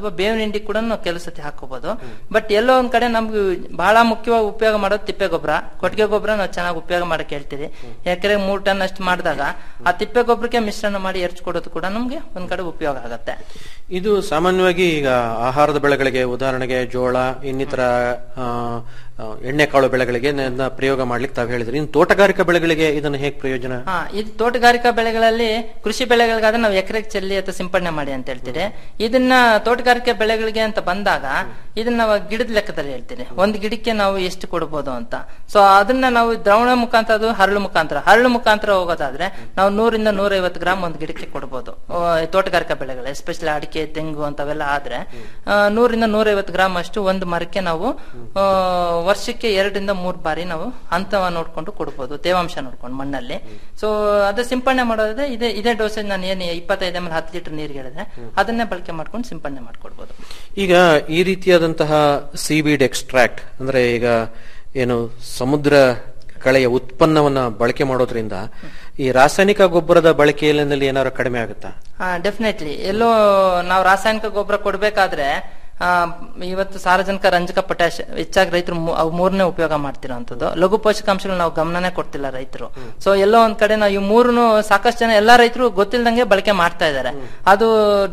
ಹಿಂಡಿ ಕೂಡ ನಾವು ಕೆಲವು ಸತಿ ಹಾಕೋಬಹುದು ಬಟ್ ಎಲ್ಲೋ ಒಂದ್ ಕಡೆ ನಮ್ಗೆ ಬಹಳ ಮುಖ್ಯವಾಗಿ ಉಪಯೋಗ ಮಾಡೋದು ತಿಪ್ಪೆ ಗೊಬ್ಬರ ಕೊಟ್ಟಿಗೆ ಗೊಬ್ಬರ ನಾವು ಚೆನ್ನಾಗಿ ಉಪಯೋಗ ಮಾಡಕ್ ಹೇಳ್ತೀವಿ ಎಕರೆ ಮೂರ್ ಟನ್ ಅಷ್ಟು ಮಾಡಿದಾಗ ಆ ತಿಪ್ಪೆ ಗೊಬ್ಬರಕ್ಕೆ ಮಿಶ್ರಣ ಮಾಡಿ ಎರ್ಚ್ಕೊಡೋದು ಕೂಡ ನಮ್ಗೆ ಒಂದ್ ಕಡೆ ಉಪಯೋಗ ಆಗತ್ತೆ ಇದು ಸಾಮಾನ್ಯವಾಗಿ ಈಗ ಆಹಾರದ ಬೆಳೆಗಳಿಗೆ ಉದಾಹರಣೆಗೆ ಜೋಳ ಇನ್ನಿತರ ಆ, ಆ, ಎಣ್ಣೆಕಾಳು ಬೆಳೆಗಳಿಗೆ ಇದನ್ನ ಪ್ರಯೋಗ ಮಾಡ್ಲಿಕ್ಕೆ ತಾವು ಹೇಳಿದ್ರಿ ಇನ್ನು ತೋಟಗಾರಿಕಾ ಬೆಳೆಗಳಿಗೆ ಇದನ್ನು ಹೇಗೆ ಪ್ರಯೋಜನ ಹಾ ಇದು ತೋಟಗಾರಿಕಾ ಬೆಳೆಗಳಲ್ಲಿ ಕೃಷಿ ಬೆಳೆಗಳಿಗಾದ್ರೆ ನಾವು ಎಕರೆಗೆ ಚೆಲ್ಲಿ ಅಥವಾ ಸಿಂಪಡಣೆ ಮಾಡಿ ಅಂತ ಹೇಳ್ತೀರಿ ಇದನ್ನ ತೋಟಗಾರಿಕೆ ಬೆಳೆಗಳಿಗೆ ಅಂತ ಬಂದಾಗ ಇದನ್ನ ನಾವು ಗಿಡದ ಲೆಕ್ಕದಲ್ಲಿ ಹೇಳ್ತೀರಿ ಒಂದು ಗಿಡಕ್ಕೆ ನಾವು ಎಷ್ಟು ಕೊಡ್ಬೋದು ಅಂತ ಸೊ ಅದನ್ನ ನಾವು ದ್ರವಣ ಮುಖಾಂತರ ಅದು ಹರಳು ಮುಖಾಂತರ ಹರಳು ಮುಖಾಂತರ ಹೋಗೋದಾದ್ರೆ ನಾವು ನೂರಿಂದ ನೂರೈವತ್ತು ಗ್ರಾಮ್ ಒಂದು ಗಿಡಕ್ಕೆ ಕೊಡ್ಬೋದು ಆ, ತೋಟಗಾರಿಕಾ ಬೆಳೆಗಳು ಎಸ್ಪೆಷಲಿ ಅಡಿಕೆ ತೆಂಗು ಅಂತವೆಲ್ಲ ಆದ್ರೆ ಆ, ನೂರಿಂದ ನೂರೈವತ್ತು ಗ್ರಾಮ್ ಅಷ್ಟು ಒಂದು ಮರಕ್ಕೆ ನಾವು ಆ, ವರ್ಷಕ್ಕೆ ಎರಡರಿಂದ ಮೂರ್ ಬಾರಿ ನಾವು ಹಂತವ ನೋಡ್ಕೊಂಡು ಕೊಡ್ಬೋದು ತೇವಾಂಶ ನೋಡ್ಕೊಂಡು ಮಣ್ಣಲ್ಲಿ ಸೊ ಅದು ಸಿಂಪಡಣೆ ಮಾಡೋದ್ರೆ ಇದೇ ಇದೇ ಡೋಸೇಜ್ ನಾನು ಏನು ಇಪ್ಪತ್ತೈದು ಎಮ್ ಎಲ್ ಹತ್ತು ಲೀಟರ್ ನೀರಿಗೆ ಹೇಳಿದ್ರೆ ಅದನ್ನೇ ಬಳಕೆ ಮಾಡ್ಕೊಂಡು ಸಿಂಪಡಣೆ ಮಾಡ್ಕೊಡ್ಬೋದು ಈಗ ಈ ರೀತಿಯಾದಂತಹ ಸೀವೀಡ್ ಎಕ್ಸ್ಟ್ರಾಕ್ಟ್ ಅಂದ್ರೆ ಈಗ ಏನು ಸಮುದ್ರ ಕಳೆಯ ಉತ್ಪನ್ನವನ್ನ ಬಳಕೆ ಮಾಡೋದ್ರಿಂದ ಈ ರಾಸಾಯನಿಕ ಗೊಬ್ಬರದ ಬಳಕೆಯಲ್ಲಿ ಏನಾದ್ರು ಕಡಿಮೆ ಆಗುತ್ತಾ ಡೆಫಿನೆಟ್ಲಿ ಎಲ್ಲೋ ನಾವು ರಾಸಾಯನಿಕ ಗೊಬ್ಬರ ಕೊಡ್ಬೇಕಾದ್ರೆ ಆ, ಇವತ್ತು ಸಾರಜನಕ ರಂಜಕ ಪೊಟ್ಯಾಶ್ ಹೆಚ್ಚಾಗಿ ರೈತರು ಮೂ- ಅವು ಮೂರನೇ ಉಪಯೋಗ ಮಾಡ್ತಿರೋಂಥದ್ದು ಲಘು ಪೋಷಕಾಂಶಗಳು ನಾವು ಗಮನನೇ ಕೊಡ್ತಿಲ್ಲ ರೈತರು ಸೊ ಎಲ್ಲೋ ಒಂದ್ ಕಡೆ ನಾವು ಈ ಮೂರನ್ನು ಸಾಕಷ್ಟು ಜನ ಎಲ್ಲಾ ರೈತರು ಗೊತ್ತಿಲ್ದಂಗೆ ಬಳಕೆ ಮಾಡ್ತಾ ಇದ್ದಾರೆ ಅದು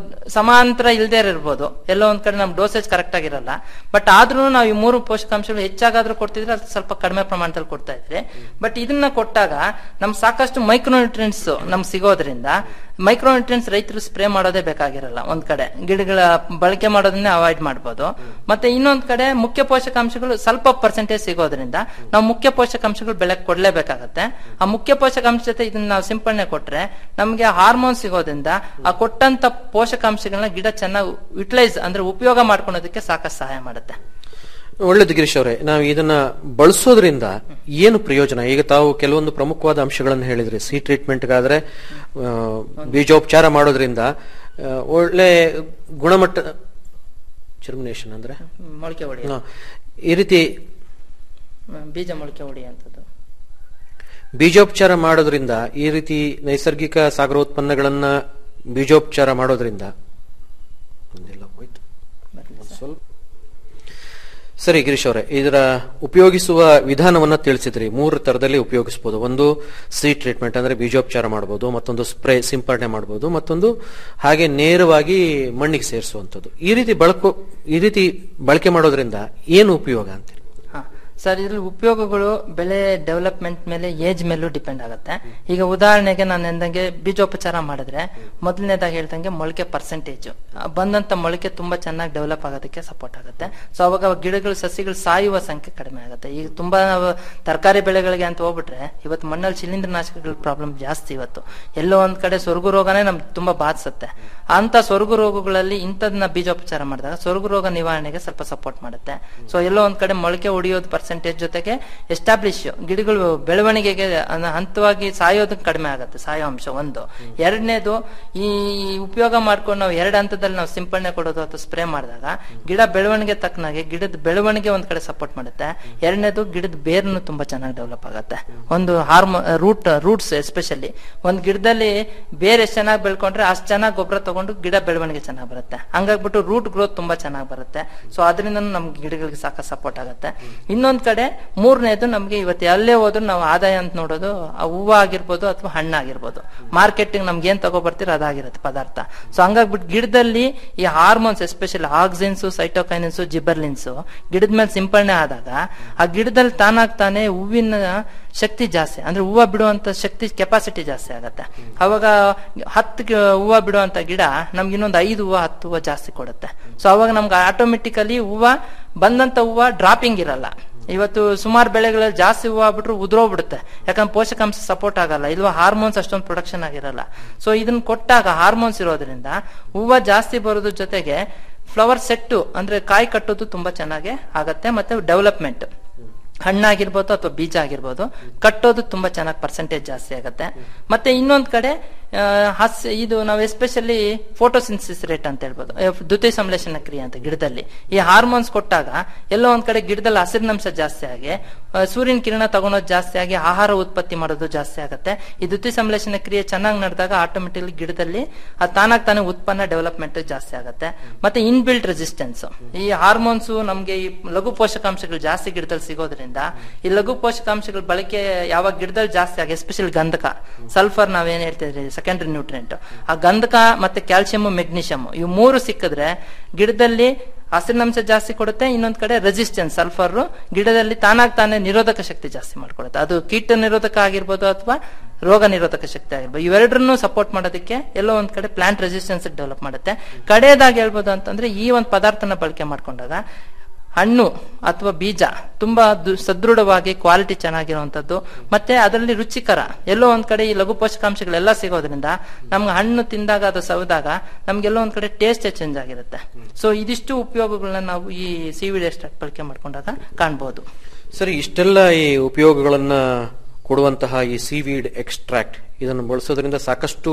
ಸಮಾಂತರ ಇಲ್ದೇ ಇರ್ಬೋದು ಎಲ್ಲೋ ಒಂದ್ ಕಡೆ ನಮ್ ಡೋಸೇಜ್ ಕರೆಕ್ಟ್ ಆಗಿರಲ್ಲ ಬಟ್ ಆದ್ರೂ ನಾವು ಈ ಮೂರು ಪೋಷಕಾಂಶಗಳು ಹೆಚ್ಚಾಗಾದ್ರೂ ಕೊಡ್ತಿದ್ರೆ ಅದು ಸ್ವಲ್ಪ ಕಡಿಮೆ ಪ್ರಮಾಣದಲ್ಲಿ ಕೊಡ್ತಾ ಇದ್ರಿ ಬಟ್ ಇದನ್ನ ಕೊಟ್ಟಾಗ ನಮ್ ಸಾಕಷ್ಟು ಮೈಕ್ರೋನ್ಯೂಟ್ರಿಯೆಂಟ್ಸ್ ನಮ್ಗೆ ಸಿಗೋದ್ರಿಂದ ಮೈಕ್ರೋನ್ಯೂಟ್ರಿಯೆಂಟ್ಸ್ ರೈತರು ಸ್ಪ್ರೇ ಮಾಡೋದೇ ಬೇಕಾಗಿರಲ್ಲ ಒಂದ್ ಕಡೆ ಗಿಡಗಳ ಬಳಕೆ ಮಾಡೋದನ್ನೇ ಅವಾಯ್ಡ್ ಮಾಡ್ಬೋದು ಮತ್ತೆ ಇನ್ನೊಂದ್ ಕಡೆ ಮುಖ್ಯ ಪೋಷಕಾಂಶಗಳು ಸ್ವಲ್ಪ ಪರ್ಸೆಂಟೇಜ್ ಸಿಗೋದ್ರಿಂದ ನಾವು ಮುಖ್ಯ ಪೋಷಕಾಂಶಗಳು ಬೆಳೆಗೆ ಕೊಡ್ಲೇಬೇಕಾಗತ್ತೆ ಆ ಮುಖ್ಯ ಪೋಷಕಾಂಶ ಜೊತೆ ಇದನ್ನ ನಾವು ಸಿಂಪಡಣೆ ಕೊಟ್ರೆ ನಮಗೆ ಹಾರ್ಮೋನ್ ಸಿಗೋದ್ರಿಂದ ಆ ಕೊಟ್ಟಂತ ಪೋಷಕಾಂಶಗಳನ್ನ ಗಿಡ ಚೆನ್ನಾಗಿ ಯುಟಿಲೈಸ್ ಅಂದ್ರೆ ಉಪಯೋಗ ಮಾಡ್ಕೊಳೋದಕ್ಕೆ ಸಾಕಷ್ಟು ಸಹಾಯ ಮಾಡುತ್ತೆ ಒಳ್ಳೇದು ಗಿರೀಶ್ ಅವರೇ ನಾವು ಇದನ್ನ ಬಳಸೋದ್ರಿಂದ ಏನು ಪ್ರಯೋಜನ ಈಗ ತಾವು ಕೆಲವೊಂದು ಪ್ರಮುಖವಾದ ಅಂಶಗಳನ್ನು ಹೇಳಿದ್ರಿ ಸಿ ಟ್ರೀಟ್ಮೆಂಟ್ಗಾದ್ರೆ ಆ, ಬೀಜೋಪಚಾರ ಮಾಡೋದ್ರಿಂದ ಆ, ಒಳ್ಳೆ ಗುಣಮಟ್ಟ ಜರ್ಮಿನೇಷನ್ ಅಂದ್ರೆ ಮೊಳಕೆ ಹೊಡಿ ಆ, ಈ ರೀತಿ ಬೀಜ ಮೊಳಕೆ ಹೊಡಿ ಅಂತದ್ದು ಬೀಜೋಪಚಾರ ಮಾಡೋದ್ರಿಂದ ಈ ರೀತಿ ನೈಸರ್ಗಿಕ ಸಾಗರೋತ್ಪನ್ನಗಳನ್ನ ಬೀಜೋಪಚಾರ ಮಾಡೋದ್ರಿಂದ ಒಂದೆಲ್ಲ ಹೋಯ್ತು ಒಂದ್ ಸ್ವಲ್ಪ ಸರಿ ಗಿರೀಶ್ ಅವರೇ ಇದರ ಉಪಯೋಗಿಸುವ ವಿಧಾನವನ್ನ ತಿಳಿಸಿದ್ರಿ ಮೂರು ತರದಲ್ಲಿ ಉಪಯೋಗಿಸಬಹುದು ಒಂದು ಸೀಡ್ ಟ್ರೀಟ್ಮೆಂಟ್ ಅಂದ್ರೆ ಬೀಜೋಪಚಾರ ಮಾಡಬಹುದು ಮತ್ತೊಂದು ಸ್ಪ್ರೇ ಸಿಂಪಡಣೆ ಮಾಡಬಹುದು ಮತ್ತೊಂದು ಹಾಗೆ ನೇರವಾಗಿ ಮಣ್ಣಿಗೆ ಸೇರಿಸುವಂತದ್ದು ಈ ರೀತಿ ಬಳಕೋ ಈ ರೀತಿ ಬಳಕೆ ಮಾಡೋದ್ರಿಂದ ಏನು ಉಪಯೋಗ ಅಂತೀರಿ ಹಾ ಸರ್ ಇದ್ರಲ್ಲಿ ಉಪಯೋಗಗಳು ಬೆಳೆ ಡೆವಲಪ್ಮೆಂಟ್ ಮೇಲೆ ಏಜ್ ಮೇಲೂ ಡಿಪೆಂಡ್ ಆಗುತ್ತೆ ಈಗ ಉದಾಹರಣೆಗೆ ನಾನು ಎಂದಂಗೆ ಬೀಜೋಪಚಾರ ಮಾಡಿದ್ರೆ ಮೊದಲನೇದಾಗಿ ಹೇಳ್ದಂಗೆ ಮೊಳಕೆ ಪರ್ಸೆಂಟೇಜ್ ಬಂದಂತ ಮೊಳಕೆ ತುಂಬಾ ಚೆನ್ನಾಗಿ ಡೆವಲಪ್ ಆಗೋದಕ್ಕೆ ಸಪೋರ್ಟ್ ಆಗುತ್ತೆ ಸೊ ಅವಾಗ ಗಿಡಗಳು ಸಸಿಗಳು ಸಾಯುವ ಸಂಖ್ಯೆ ಕಡಿಮೆ ಆಗುತ್ತೆ ಈಗ ತುಂಬಾ ನಾವು ತರಕಾರಿ ಬೆಳೆಗಳಿಗೆ ಅಂತ ಹೋಗ್ಬಿಟ್ರೆ ಇವತ್ತು ಮಣ್ಣಲ್ಲಿ ಶಿಲೀಂಧ್ರನಾಶಕಗಳ ಪ್ರಾಬ್ಲಮ್ ಜಾಸ್ತಿ ಇವತ್ತು ಎಲ್ಲೋ ಒಂದ್ ಕಡೆ ಸೊರಗು ರೋಗನೇ ನಮ್ಗೆ ತುಂಬಾ ಬಾಧಿಸುತ್ತೆ ಅಂತ ಸೊರಗು ರೋಗಗಳಲ್ಲಿ ಇಂಥದನ್ನ ಬೀಜೋಪಚಾರ ಮಾಡಿದಾಗ ಸೊರಗು ರೋಗ ನಿವಾರಣೆಗೆ ಸ್ವಲ್ಪ ಸಪೋರ್ಟ್ ಮಾಡುತ್ತೆ ಸೊ ಎಲ್ಲೋ ಒಂದ್ ಕಡೆ ಮೊಳಕೆ ಹೊಡಿಯೋದು ಪರ್ಸೆಂಟೇಜ್ ಜೊತೆಗೆ ಎಸ್ಟಾಬ್ಲಿಷ್ ಗಿಡಗಳು ಬೆಳವಣಿಗೆಗೆ ಅನ್ನ- ಹಂತವಾಗಿ ಸಾಯೋದಕ್ಕೆ ಕಡಿಮೆ ಆಗುತ್ತೆ ಸಾಯೋ ಅಂಶ ಒಂದು ಎರಡನೇದು ಈ ಉಪಯೋಗ ಮಾಡ್ಕೊಂಡು ನಾವು ಎರಡು ಹಂತದಲ್ಲಿ ನಾವು ಸಿಂಪಡಣೆ ಕೊಡೋದು ಅಥವಾ ಸ್ಪ್ರೇ ಮಾಡಿದಾಗ ಗಿಡ ಬೆಳವಣಿಗೆ ತಕ್ಕನಾಗೆ ಗಿಡದ ಬೆಳವಣಿಗೆ ಒಂದ್ ಕಡೆ ಸಪೋರ್ಟ್ ಮಾಡುತ್ತೆ ಎರಡನೇದು ಗಿಡದ ಬೇರ್ನು ತುಂಬಾ ಚೆನ್ನಾಗಿ ಡೆವಲಪ್ ಆಗುತ್ತೆ ಒಂದು ಹಾರ್ಮೋ ರೂಟ್ ರೂಟ್ಸ್ ಎಸ್ಪೆಷಲಿ ಒಂದ್ ಗಿಡದಲ್ಲಿ ಬೇರೆ ಎಷ್ಟು ಚೆನ್ನಾಗಿ ಬೆಳ್ಕೊಂಡ್ರೆ ಅಷ್ಟು ಚೆನ್ನಾಗಿ ಗೊಬ್ಬರ ತಗೊಂಡು ಗಿಡ ಬೆಳವಣಿಗೆ ಚೆನ್ನಾಗಿ ಬರುತ್ತೆ ಹಂಗಾಗ್ಬಿಟ್ಟು ರೂಟ್ ಗ್ರೋತ್ ತುಂಬಾ ಚೆನ್ನಾಗಿ ಬರುತ್ತೆ ಸೊ ಅದರಿಂದ ನಮ್ಗೆ ಗಿಡಗಳಿಗೆ ಸಾಕ ಸಪೋರ್ಟ್ ಆಗುತ್ತೆ ಇನ್ನೊಂದ್ ಕಡೆ ಮೂರನೇದು ನಮ್ಗೆ ಇವತ್ತು ಎಲ್ಲೇ ಹೋದ್ರು ನಾವು ಆದಾಯ ಅಂತ ನೋಡೋದು ಆ ಹೂವು ಆಗಿರ್ಬೋದು ಅಥವಾ ಹಣ್ಣಾಗಿರ್ಬೋದು ಮಾರ್ಕೆಟಿಂಗ್ ನಮ್ಗೆ ಏನ್ ತಗೋಬರ್ತೀರೋ ಅದಾಗಿರುತ್ತೆ ಪದಾರ್ಥ ಸೊ ಹಂಗಾಗ್ಬಿಟ್ಟು ಗಿಡದಲ್ಲಿ ಈ hormones especially auxins cytokinins gibberellins ಗಿಡದ ಮೇಲೆ ಸಿಂಪಡಣೆ ಆದಾಗ ಆ ಗಿಡದಲ್ಲಿ ತಾನಾಗ್ ತಾನೇ ಹೂವಿನ ಶಕ್ತಿ ಜಾಸ್ತಿ ಅಂದ್ರೆ ಹೂವು ಬಿಡುವಂತ ಶಕ್ತಿ ಕೆಪಾಸಿಟಿ ಜಾಸ್ತಿ ಆಗತ್ತೆ ಅವಾಗ ಹತ್ತು ಗಿ- ಹೂವು ಬಿಡುವಂತ ಗಿಡ ನಮ್ಗೆ ಇನ್ನೊಂದು ಐದು ಹೂವು ಹತ್ತು ಹೂವು ಜಾಸ್ತಿ ಕೊಡುತ್ತೆ ಸೊ ಅವಾಗ ನಮ್ಗೆ ಆಟೋಮೆಟಿಕಲಿ ಹೂವು ಬಂದಂತ ಹೂವು ಡ್ರಾಪಿಂಗ್ ಇರಲ್ಲ ಇವತ್ತು ಸುಮಾರು ಬೆಳೆಗಳಲ್ಲಿ ಜಾಸ್ತಿ ಹೂವು ಆಗ್ಬಿಟ್ರು ಉದುರೋಗ್ಬಿಡುತ್ತೆ ಯಾಕಂದ್ರೆ ಪೋಷಕಾಂಶ ಸಪೋರ್ಟ್ ಆಗಲ್ಲ ಇಲ್ವಾ ಹಾರ್ಮೋನ್ಸ್ ಅಷ್ಟೊಂದು ಪ್ರೊಡಕ್ಷನ್ ಆಗಿರಲ್ಲ ಸೊ ಇದನ್ನ ಕೊಟ್ಟಾಗ ಹಾರ್ಮೋನ್ಸ್ ಇರೋದ್ರಿಂದ ಹೂವು ಜಾಸ್ತಿ ಬರೋದ್ರ ಜೊತೆಗೆ ಫ್ಲವರ್ ಸೆಟ್ಟು ಅಂದ್ರೆ ಕಾಯಿ ಕಟ್ಟೋದು ತುಂಬಾ ಚೆನ್ನಾಗಿ ಆಗತ್ತೆ ಮತ್ತೆ ಡೆವಲಪ್ಮೆಂಟ್ ಹಣ್ಣಾಗಿರ್ಬೋದು ಅಥವಾ ಬೀಜ ಆಗಿರ್ಬೋದು ಕಟ್ಟೋದು ತುಂಬಾ ಚೆನ್ನಾಗಿ ಪರ್ಸೆಂಟೇಜ್ ಜಾಸ್ತಿ ಆಗುತ್ತೆ ಮತ್ತೆ ಇನ್ನೊಂದ್ ಕಡೆ ಆ, ಹಾಸ್ಯ ಇದು ನಾವು ಎಸ್ಪೆಷಲಿ ಫೋಟೋಸಿನ್ಸಿಸ್ ರೇಟ್ ಅಂತ ಹೇಳ್ಬೋದು ಆ, ದ್ಯುತಿ ಸಂಶ್ಲೇಷಣ ಕ್ರಿಯೆ ಅಂತ ಗಿಡದಲ್ಲಿ ಈ ಹಾರ್ಮೋನ್ಸ್ ಕೊಟ್ಟಾಗ ಎಲ್ಲೋ ಒಂದ್ ಕಡೆ ಗಿಡದಲ್ಲಿ ಹಸಿರಿನಂಶ ಜಾಸ್ತಿ ಆಗಿ ಆ, ಸೂರ್ಯನ ಕಿರಣ ತಗೊಳೋದು ಜಾಸ್ತಿ ಆಗಿ ಆಹಾರ ಉತ್ಪತ್ತಿ ಮಾಡೋದು ಜಾಸ್ತಿ ಆಗುತ್ತೆ ಈ ದ್ಯುತಿ ಸಂಶ್ಲೇಷಣ ಕ್ರಿಯೆ ಚೆನ್ನಾಗಿ ನಡೆದಾಗ ಆಟೋಮೆಟಿಕ್ಲಿ ಗಿಡದಲ್ಲಿ ಅದು ತಾನಾಗ್ ತಾನೇ ಉತ್ಪನ್ನ ಡೆವಲಪ್ಮೆಂಟ್ ಜಾಸ್ತಿ ಆಗುತ್ತೆ ಮತ್ತೆ ಇನ್ಬಿಲ್ಟ್ ರೆಸಿಸ್ಟೆನ್ಸ್ ಈ ಹಾರ್ಮೋನ್ಸ್ ನಮ್ಗೆ ಈ ಲಘು ಪೋಷಕಾಂಶಗಳು ಜಾಸ್ತಿ ಗಿಡದಲ್ಲಿ ಸಿಗೋದ್ರಿಂದ ಈ ಲಘು ಪೋಷಕಾಂಶಗಳ ಬಳಕೆ ಯಾವಾಗ ಗಿಡದಲ್ಲಿ ಜಾಸ್ತಿ ಆಗಿ ಎಸ್ಪೆಷಲಿ ಗಂಧಕ ಸಲ್ಫರ್ ನಾವೇನ್ ಹೇಳ್ತಿದ್ರಿ ಸೆಕೆಂಡರಿ ನ್ಯೂಟ್ರಿಯೆಂಟ್ ಆ ಗಂಧಕ ಮತ್ತೆ ಕ್ಯಾಲ್ಸಿಯಂ ಮೆಗ್ನೀಷಿಯಂ ಇವು ಮೂರು ಸಿಕ್ಕಿದ್ರೆ ಗಿಡದಲ್ಲಿ ಹಸಿರಿನಂಶ ಜಾಸ್ತಿ ಕೊಡುತ್ತೆ ಇನ್ನೊಂದ್ ಕಡೆ ರೆಸಿಸ್ಟೆನ್ಸ್ ಸಲ್ಫರ್ ಗಿಡದಲ್ಲಿ ತಾನಾಗ್ ತಾನೇ ನಿರೋಧಕ ಶಕ್ತಿ ಜಾಸ್ತಿ ಮಾಡ್ಕೊಡುತ್ತೆ ಅದು ಕೀಟ ನಿರೋಧಕ ಆಗಿರ್ಬೋದು ಅಥವಾ ರೋಗ ನಿರೋಧಕ ಶಕ್ತಿ ಆಗಿರ್ಬೋದು ಇವೆರಡರನ್ನು ಸಪೋರ್ಟ್ ಮಾಡೋದಕ್ಕೆ ಎಲ್ಲೋ ಒಂದ್ ಕಡೆ ಪ್ಲಾಂಟ್ ರೆಸಿಸ್ಟೆನ್ಸ್ ಡೆವಲಪ್ ಮಾಡುತ್ತೆ ಕಡೆಯದಾಗಿ ಹೇಳ್ಬೋದು ಅಂತಂದ್ರೆ ಈ ಒಂದು ಪದಾರ್ಥನ ಬಳಕೆ ಮಾಡ್ಕೊಂಡಾಗ ಹಣ್ಣು ಅಥವಾ ಬೀಜ ತುಂಬಾ ದು- ಸದೃಢವಾಗಿ ಕ್ವಾಲಿಟಿ ಚೆನ್ನಾಗಿರುವಂತದ್ದು ಮತ್ತೆ ಅದರಲ್ಲಿ ರುಚಿಕರ ಎಲ್ಲೋ ಒಂದ್ ಕಡೆ ಈ ಲಘು ಪೋಷಕಾಂಶಗಳೆಲ್ಲ ಸಿಗೋದ್ರಿಂದ ನಮ್ಗೆ ಹಣ್ಣು ತಿಂದಾಗ ಅದು ಸವಿದಾಗ ನಮ್ಗೆಲ್ಲೋ ಒಂದ್ ಕಡೆ ಟೇಸ್ಟ್ ಚೇಂಜ್ ಆಗಿರುತ್ತೆ ಸೊ ಇದಿಷ್ಟು ಉಪಯೋಗಗಳನ್ನ ನಾವು ಈ ಸಿವಿಡ್ ಎಕ್ಸ್ಟ್ರಾಕ್ಟ್ ಬಳಕೆ ಮಾಡ್ಕೊಂಡಾಗ ಕಾಣ್ಬೋದು ಸರಿ ಇಷ್ಟೆಲ್ಲ ಈ ಉಪಯೋಗಗಳನ್ನ ಕೊಡುವಂತಹ ಈ ಸೀವೀಡ್ ಎಕ್ಸ್ಟ್ರಾಕ್ಟ್ ಇದನ್ನು ಬಳಸೋದ್ರಿಂದ ಸಾಕಷ್ಟು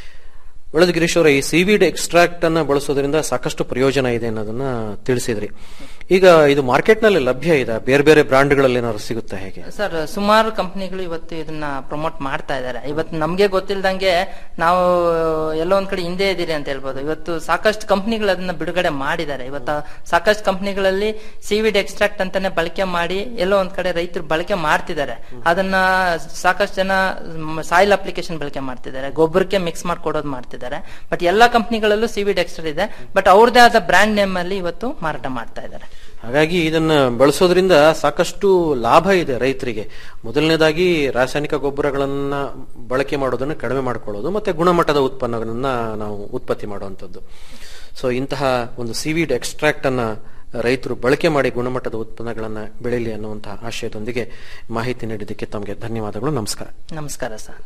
ಒಳ್ಳೆದು ಗಿರೀಶ್ ಅವರ ಈ ಸೀವೀಡ್ ಎಕ್ಸ್ಟ್ರಾಕ್ಟ್ ಅನ್ನ ಬಳಸೋದ್ರಿಂದ ಸಾಕಷ್ಟು ಪ್ರಯೋಜನ ಇದೆ ಅನ್ನೋದನ್ನ ತಿಳಿಸಿದ್ರಿ ಈಗ ಇದು ಮಾರ್ಕೆಟ್ ನಲ್ಲಿ ಲಭ್ಯ ಇದೆ ಬೇರೆ ಬೇರೆ ಬ್ರಾಂಡ್ಗಳಲ್ಲಿ ಏನಾದ್ರು ಸಿಗುತ್ತಾ ಹೇಗೆ ಸರ್ ಸುಮಾರು ಕಂಪನಿಗಳು ಇವತ್ತು ಇದನ್ನ ಪ್ರಮೋಟ್ ಮಾಡ್ತಾ ಇದ್ದಾರೆ ಇವತ್ತು ನಮ್ಗೆ ಗೊತ್ತಿಲ್ದಂಗೆ ನಾವು ಎಲ್ಲೋ ಒಂದ್ ಕಡೆ ಹಿಂದೆ ಇದೀರಿ ಅಂತ ಹೇಳ್ಬೋದು ಇವತ್ತು ಸಾಕಷ್ಟು ಕಂಪನಿಗಳು ಅದನ್ನ ಬಿಡುಗಡೆ ಮಾಡಿದ್ದಾರೆ ಇವತ್ತು ಸಾಕಷ್ಟು ಕಂಪನಿಗಳಲ್ಲಿ ಸಿವಿಡ್ ಎಕ್ಸ್ಟ್ರಾಕ್ಟ್ ಅಂತಾನೆ ಬಳಕೆ ಮಾಡಿ ಎಲ್ಲೋ ಒಂದ್ ಕಡೆ ರೈತರು ಬಳಕೆ ಮಾಡ್ತಿದ್ದಾರೆ ಅದನ್ನ ಸಾಕಷ್ಟು ಜನ ಸಾಯಿಲ್ ಅಪ್ಲಿಕೇಶನ್ ಬಳಕೆ ಮಾಡ್ತಿದ್ದಾರೆ ಗೊಬ್ಬರಕ್ಕೆ ಮಿಕ್ಸ್ ಮಾಡ್ಕೊಡೋದು ಮಾಡ್ತಿದ್ದಾರೆ ಬಟ್ ಎಲ್ಲಾ ಕಂಪನಿಗಳಲ್ಲೂ ಸಿವಿಡ್ ಎಕ್ಸ್ಟ್ರಾ ಇದೆ ಬಟ್ ಅವ್ರದೇ ಆದ ಬ್ರ್ಯಾಂಡ್ ನೇಮ್ ಅಲ್ಲಿ ಇವತ್ತು ಮಾರಾಟ ಮಾಡ್ತಾ ಇದ್ದಾರೆ ಹಾಗಾಗಿ ಇದನ್ನ ಬಳಸೋದ್ರಿಂದ ಸಾಕಷ್ಟು ಲಾಭ ಇದೆ ರೈತರಿಗೆ ಮೊದಲನೇದಾಗಿ ರಾಸಾಯನಿಕ ಗೊಬ್ಬರಗಳನ್ನ ಬಳಕೆ ಮಾಡೋದನ್ನ ಕಡಿಮೆ ಮಾಡ್ಕೊಳ್ಳೋದು ಮತ್ತೆ ಗುಣಮಟ್ಟದ ಉತ್ಪನ್ನಗಳನ್ನ ನಾವು ಉತ್ಪತ್ತಿ ಮಾಡುವಂಥದ್ದು ಸೊ ಇಂತಹ ಒಂದು ಸಿವಿಡ್ ಎಕ್ಸ್ಟ್ರಾಕ್ಟ್ ಅನ್ನ ರೈತರು ಬಳಕೆ ಮಾಡಿ ಗುಣಮಟ್ಟದ ಉತ್ಪನ್ನಗಳನ್ನ ಬೆಳೀಲಿ ಅನ್ನುವಂತಹ ಆಶಯದೊಂದಿಗೆ ಮಾಹಿತಿ ನೀಡಿದ್ದಕ್ಕೆ ತಮಗೆ ಧನ್ಯವಾದಗಳು ನಮಸ್ಕಾರ ನಮಸ್ಕಾರ ಸರ್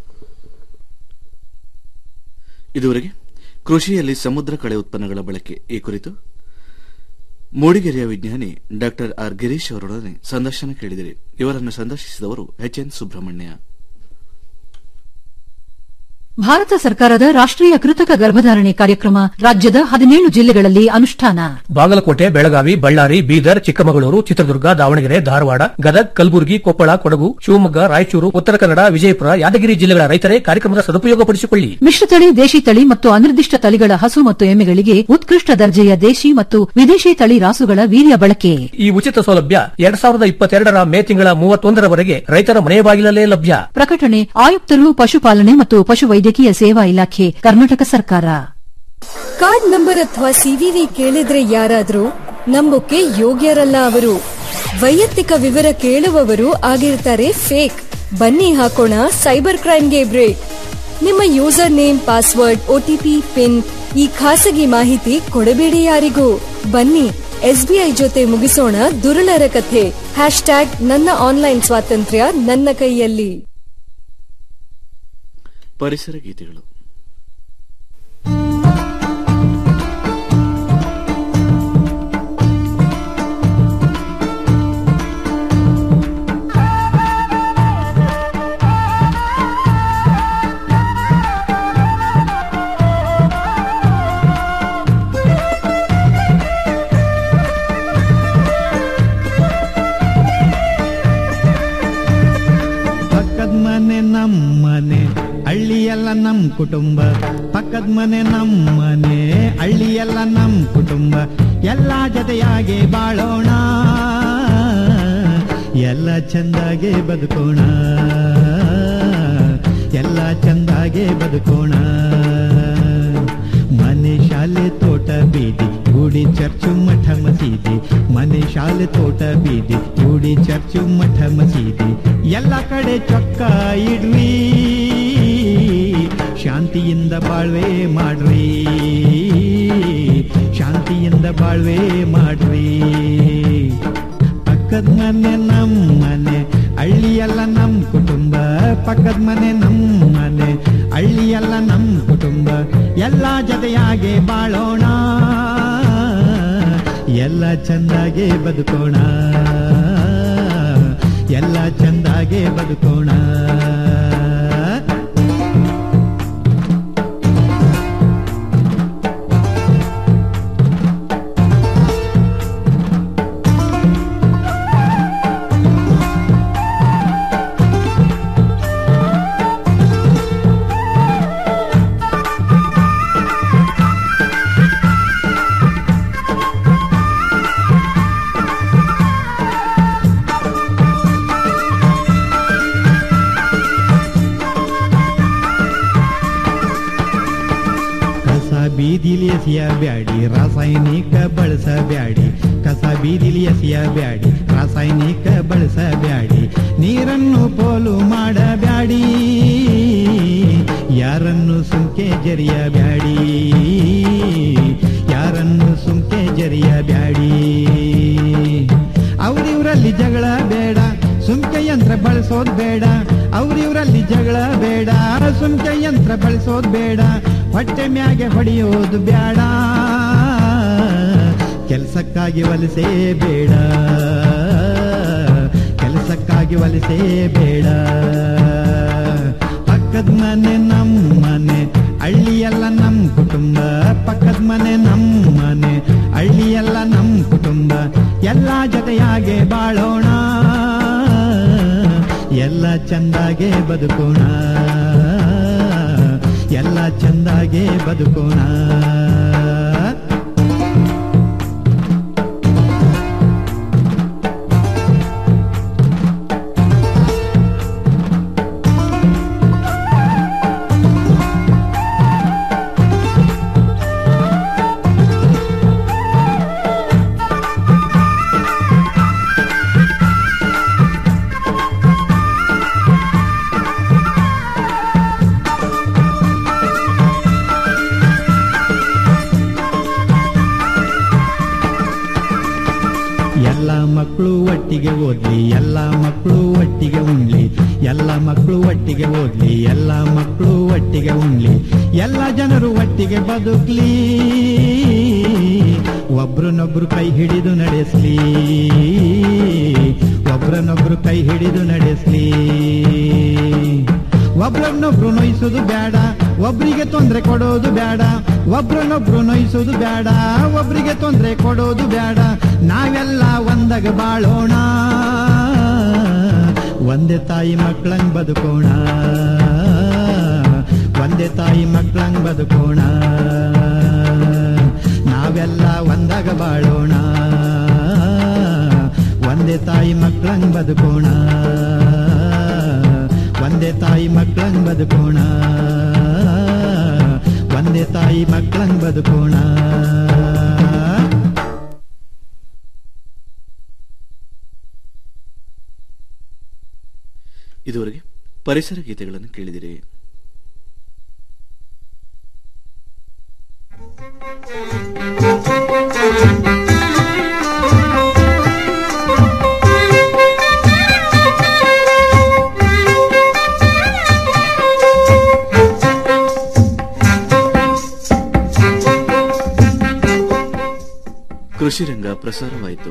ಇದುವರೆಗೆ ಕೃಷಿಯಲ್ಲಿ ಸಮುದ್ರ ಕಳೆ ಉತ್ಪನ್ನಗಳ ಬಳಕೆ ಈ ಕುರಿತು ಮೂಡಿಗೆರೆಯ ವಿಜ್ಞಾನಿ ಡಾಕ್ಟರ್ ಆರ್ ಗಿರೀಶ್ ಅವರೊಡನೆ ಸಂದರ್ಶನ ಕೇಳಿದಿರಿ ಇವರನ್ನು ಸಂದರ್ಶಿಸಿದವರು ಎಚ್ ಎನ್ ಸುಬ್ರಹ್ಮಣ್ಯ ಭಾರತ ಸರ್ಕಾರದ ರಾಷ್ಟ್ರೀಯ ಕೃತಕ ಗರ್ಭಧಾರಣೆ ಕಾರ್ಯಕ್ರಮ ರಾಜ್ಯದ ಹದಿನೇಳು ಜಿಲ್ಲೆಗಳಲ್ಲಿ ಅನುಷ್ಠಾನ ಬಾಗಲಕೋಟೆ ಬೆಳಗಾವಿ ಬಳ್ಳಾರಿ ಬೀದರ್ ಚಿಕ್ಕಮಗಳೂರು ಚಿತ್ರದುರ್ಗ ದಾವಣಗೆರೆ ಧಾರವಾಡ ಗದಗ್ ಕಲಬುರಗಿ ಕೊಪ್ಪಳ ಕೊಡಗು ಶಿವಮೊಗ್ಗ ರಾಯಚೂರು ಉತ್ತರ ಕನ್ನಡ ವಿಜಯಪುರ ಯಾದಗಿರಿ ಜಿಲ್ಲೆಗಳ ರೈತರೇ ಕಾರ್ಯಕ್ರಮದ ಸದುಪಯೋಗಪಡಿಸಿಕೊಳ್ಳಿ ಮಿಶ್ರತಳಿ ದೇಶಿ ತಳಿ ಮತ್ತು ಅನಿರ್ದಿಷ್ಟ ತಳಿಗಳ ಹಸು ಮತ್ತು ಎಮ್ಮೆಗಳಿಗೆ ಉತ್ಕೃಷ್ಟ ದರ್ಜೆಯ ದೇಶಿ ಮತ್ತು ವಿದೇಶಿ ತಳಿ ರಾಸುಗಳ ವೀರ್ಯ ಬಳಕೆ ಈ ಉಚಿತ ಸೌಲಭ್ಯ ಎರಡ್ ಸಾವಿರದ ಇಪ್ಪತ್ತೆರಡರ ಮೇ ತಿಂಗಳ ಮೂವತ್ತೊಂದರವರೆಗೆ ರೈತರ ಮನೆ ಬಾಗಿಲಲ್ಲೇ ಲಭ್ಯ ಪ್ರಕಟಣೆ ಆಯುಕ್ತರು ಪಶುಪಾಲನೆ ಮತ್ತು ಪಶುವೈದ್ಯಕೀಯ ಸೇವಾ ಇಲಾಖೆ ಕರ್ನಾಟಕ ಸರ್ಕಾರ ಕಾರ್ಡ್ ನಂಬರ್ ಅಥವಾ ಸಿವಿವಿ ಕೇಳಿದ್ರೆ ಯಾರಾದ್ರೂ ನಂಬೋಕೆ ಯೋಗ್ಯರಲ್ಲ ಅವರು ವೈಯಕ್ತಿಕ ವಿವರ ಕೇಳುವವರು ಆಗಿರ್ತಾರೆ ಫೇಕ್ ಬನ್ನಿ ಹಾಕೋಣ ಸೈಬರ್ ಕ್ರೈಮ್ಗೆ ಬ್ರೇಕ್ ನಿಮ್ಮ username password OTP pin ಈ ಖಾಸಗಿ ಮಾಹಿತಿ ಕೊಡಬೇಡಿ ಯಾರಿಗೂ ಬನ್ನಿ ಎಸ್ಬಿಐ ಜೊತೆ ಮುಗಿಸೋಣ ದುರುಳರ ಕಥೆ ಹ್ಯಾಶ್ ಟ್ಯಾಗ್ ನನ್ನ ಆನ್ಲೈನ್ ಸ್ವಾತಂತ್ರ್ಯ ನನ್ನ ಕೈಯಲ್ಲಿ ಪರಿಸರ ಗೀತೆಗಳು ಪಕ್ಕದ ಮನೆ ನಮ್ಮನೆ ಹಳ್ಳಿಯೆಲ್ಲ ನಮ್ ಕುಟುಂಬ ಪಕ್ಕದ ಮನೆ ನಮ್ಮನೆ ಹಳ್ಳಿಯೆಲ್ಲ ನಮ್ ಕುಟುಂಬ ಎಲ್ಲ ಜೊತೆಯಾಗಿ ಬಾಳೋಣ ಎಲ್ಲ ಚಂದಾಗೆ ಬದುಕೋಣ ಎಲ್ಲ ಚಂದಾಗೆ ಬದುಕೋಣ ಮನೆ ಶಾಲೆ ತೋಟ ಬೀದಿ ಗುಡಿ ಚರ್ಚು ಮಠ ಮಸೀದಿ ಮನೆ ಶಾಲೆ ತೋಟ ಬೀದಿ ಗುಡಿ ಚರ್ಚು ಮಠ ಮಸೀದಿ ಎಲ್ಲ ಕಡೆ ಚೊಕ್ಕ ಇಡ್ರಿ ಶಾಂತಿಯಿಂದ ಬಾಳ್ವೆ ಮಾಡ್ರಿ ಶಾಂತಿಯಿಂದ ಬಾಳ್ವೆ ಮಾಡ್ರಿ ಪಕ್ಕದ ಮನೆ ನಮ್ಮ ಮನೆ ಹಳ್ಳಿಯೆಲ್ಲ ನಮ್ ಕುಟುಂಬ ಪಕ್ಕದ ಮನೆ ನಮ್ಮ ಮನೆ ಹಳ್ಳಿಯೆಲ್ಲ ನಮ್ ಕುಟುಂಬ ಎಲ್ಲ ಜೊತೆಯಾಗೆ ಬಾಳೋಣ ಎಲ್ಲ ಚಂದಾಗೆ ಬದುಕೋಣ ಎಲ್ಲ ಚಂದಾಗೆ ಬದುಕೋಣ ಎಸೆಯ ಬ್ಯಾಡಿ ರಾಸಾಯನಿಕ ಬಳಸಬ್ಯಾಡಿ ಕಸ ಬೀದಿಲಿ ಎಸೆಯ ಬ್ಯಾಡಿ ರಾಸಾಯನಿಕ ಬಳಸಬ್ಯಾಡಿ ನೀರನ್ನು ಪೋಲು ಮಾಡಬ್ಯಾಡಿ ಯಾರನ್ನು ಸುಂಕೆ ಜರಿಯಬ್ಯಾಡಿ ಯಾರನ್ನು ಸುಂಕೆ ಜರಿಯಬ್ಯಾಡಿ ಅವ್ರಿವ್ರಲ್ಲಿ ಜಗಳ ಬೇಡ ಸುಮ್ಕೆ ಯಂತ್ರ ಬಳಸೋದ್ ಬೇಡ ಅವ್ರಿವ್ರಲ್ಲಿ ಜಗಳ ಬೇಡ ಸುಮ್ಕೆ ಯಂತ್ರ ಬಳಸೋದ್ ಬೇಡ ಹೊಟ್ಟೆ ಮ್ಯಾಗೆ ಹೊಡೆಯೋದು ಬೇಡ ಕೆಲಸಕ್ಕಾಗಿ ವಲಸೆ ಬೇಡ ಕೆಲಸಕ್ಕಾಗಿ ವಲಸೆ ಬೇಡ ಪಕ್ಕದ ಮನೆ ನಮ್ಮ ಮನೆ ಹಳ್ಳಿಯೆಲ್ಲ ನಮ್ ಕುಟುಂಬ ಪಕ್ಕದ ಮನೆ ನಮ್ಮ ಮನೆ ಹಳ್ಳಿಯೆಲ್ಲ ನಮ್ ಕುಟುಂಬ ಎಲ್ಲ ಜೊತೆಯಾಗೆ ಬಾಳೋಣ ಎಲ್ಲ ಚಂದಾಗೆ ಬದುಕೋಣ ಎಲ್ಲ ಚಂದಾಗೆ ಬದುಕೋಣ ಎಲ್ಲ ಮಕ್ಕಳು ಒಟ್ಟಿಗೆ ಓದ್ಲಿ ಎಲ್ಲ ಮಕ್ಕಳು ಒಟ್ಟಿಗೆ ಉಣ್ಲಿ ಎಲ್ಲ ಮಕ್ಕಳು ಒಟ್ಟಿಗೆ ಓದ್ಲಿ ಎಲ್ಲ ಮಕ್ಕಳು ಒಟ್ಟಿಗೆ ಉಣ್ಲಿ ಎಲ್ಲ ಜನರು ಒಟ್ಟಿಗೆ ಬದುಕ್ಲಿ ಒಬ್ರನ್ನೊಬ್ರು ಕೈ ಹಿಡಿದು ನಡೆಸ್ಲಿ ಒಬ್ರನ್ನೊಬ್ರು ಕೈ ಹಿಡಿದು ನಡೆಸ್ಲಿ ಒಬ್ರನ್ನೊಬ್ರು ನೋಯಿಸೋದು ಬೇಡ ಒಬ್ರಿಗೆ ತೊಂದ್ರೆ ಕೊಡೋದು ಬೇಡ ಒಬ್ರನ್ನೊಬ್ರು ನೋಯಿಸೋದು ಬೇಡ ಒಬ್ರಿಗೆ ತೊಂದ್ರೆ ಕೊಡೋದು ಬೇಡ ನಾವೆಲ್ಲ ಒಂದಾಗ ಬಾಳೋಣ ಒಂದೇ ತಾಯಿ ಮಕ್ಕಳಂಗ್ ಬದುಕೋಣ ಒಂದೇ ತಾಯಿ ಮಕ್ಕಳಂಗ್ ಬದುಕೋಣ ನಾವೆಲ್ಲ ಒಂದಾಗ ಬಾಳೋಣ ಒಂದೇ ತಾಯಿ ಮಕ್ಕಳಂಗ್ ಬದುಕೋಣ ಒಂದೇ ತಾಯಿ ಮಕ್ಕಳಂಗ್ ಬದುಕೋಣ ಒಂದೇ ತಾಯಿ ಮಕ್ಕಳಂಗ್ ಬದುಕೋಣ ಇದುವರೆಗೆ ಪರಿಸರ ಗೀತೆಗಳನ್ನು ಕೇಳಿದಿರಿ ಕೃಷಿ ರಂಗ ಪ್ರಸಾರವಾಯಿತು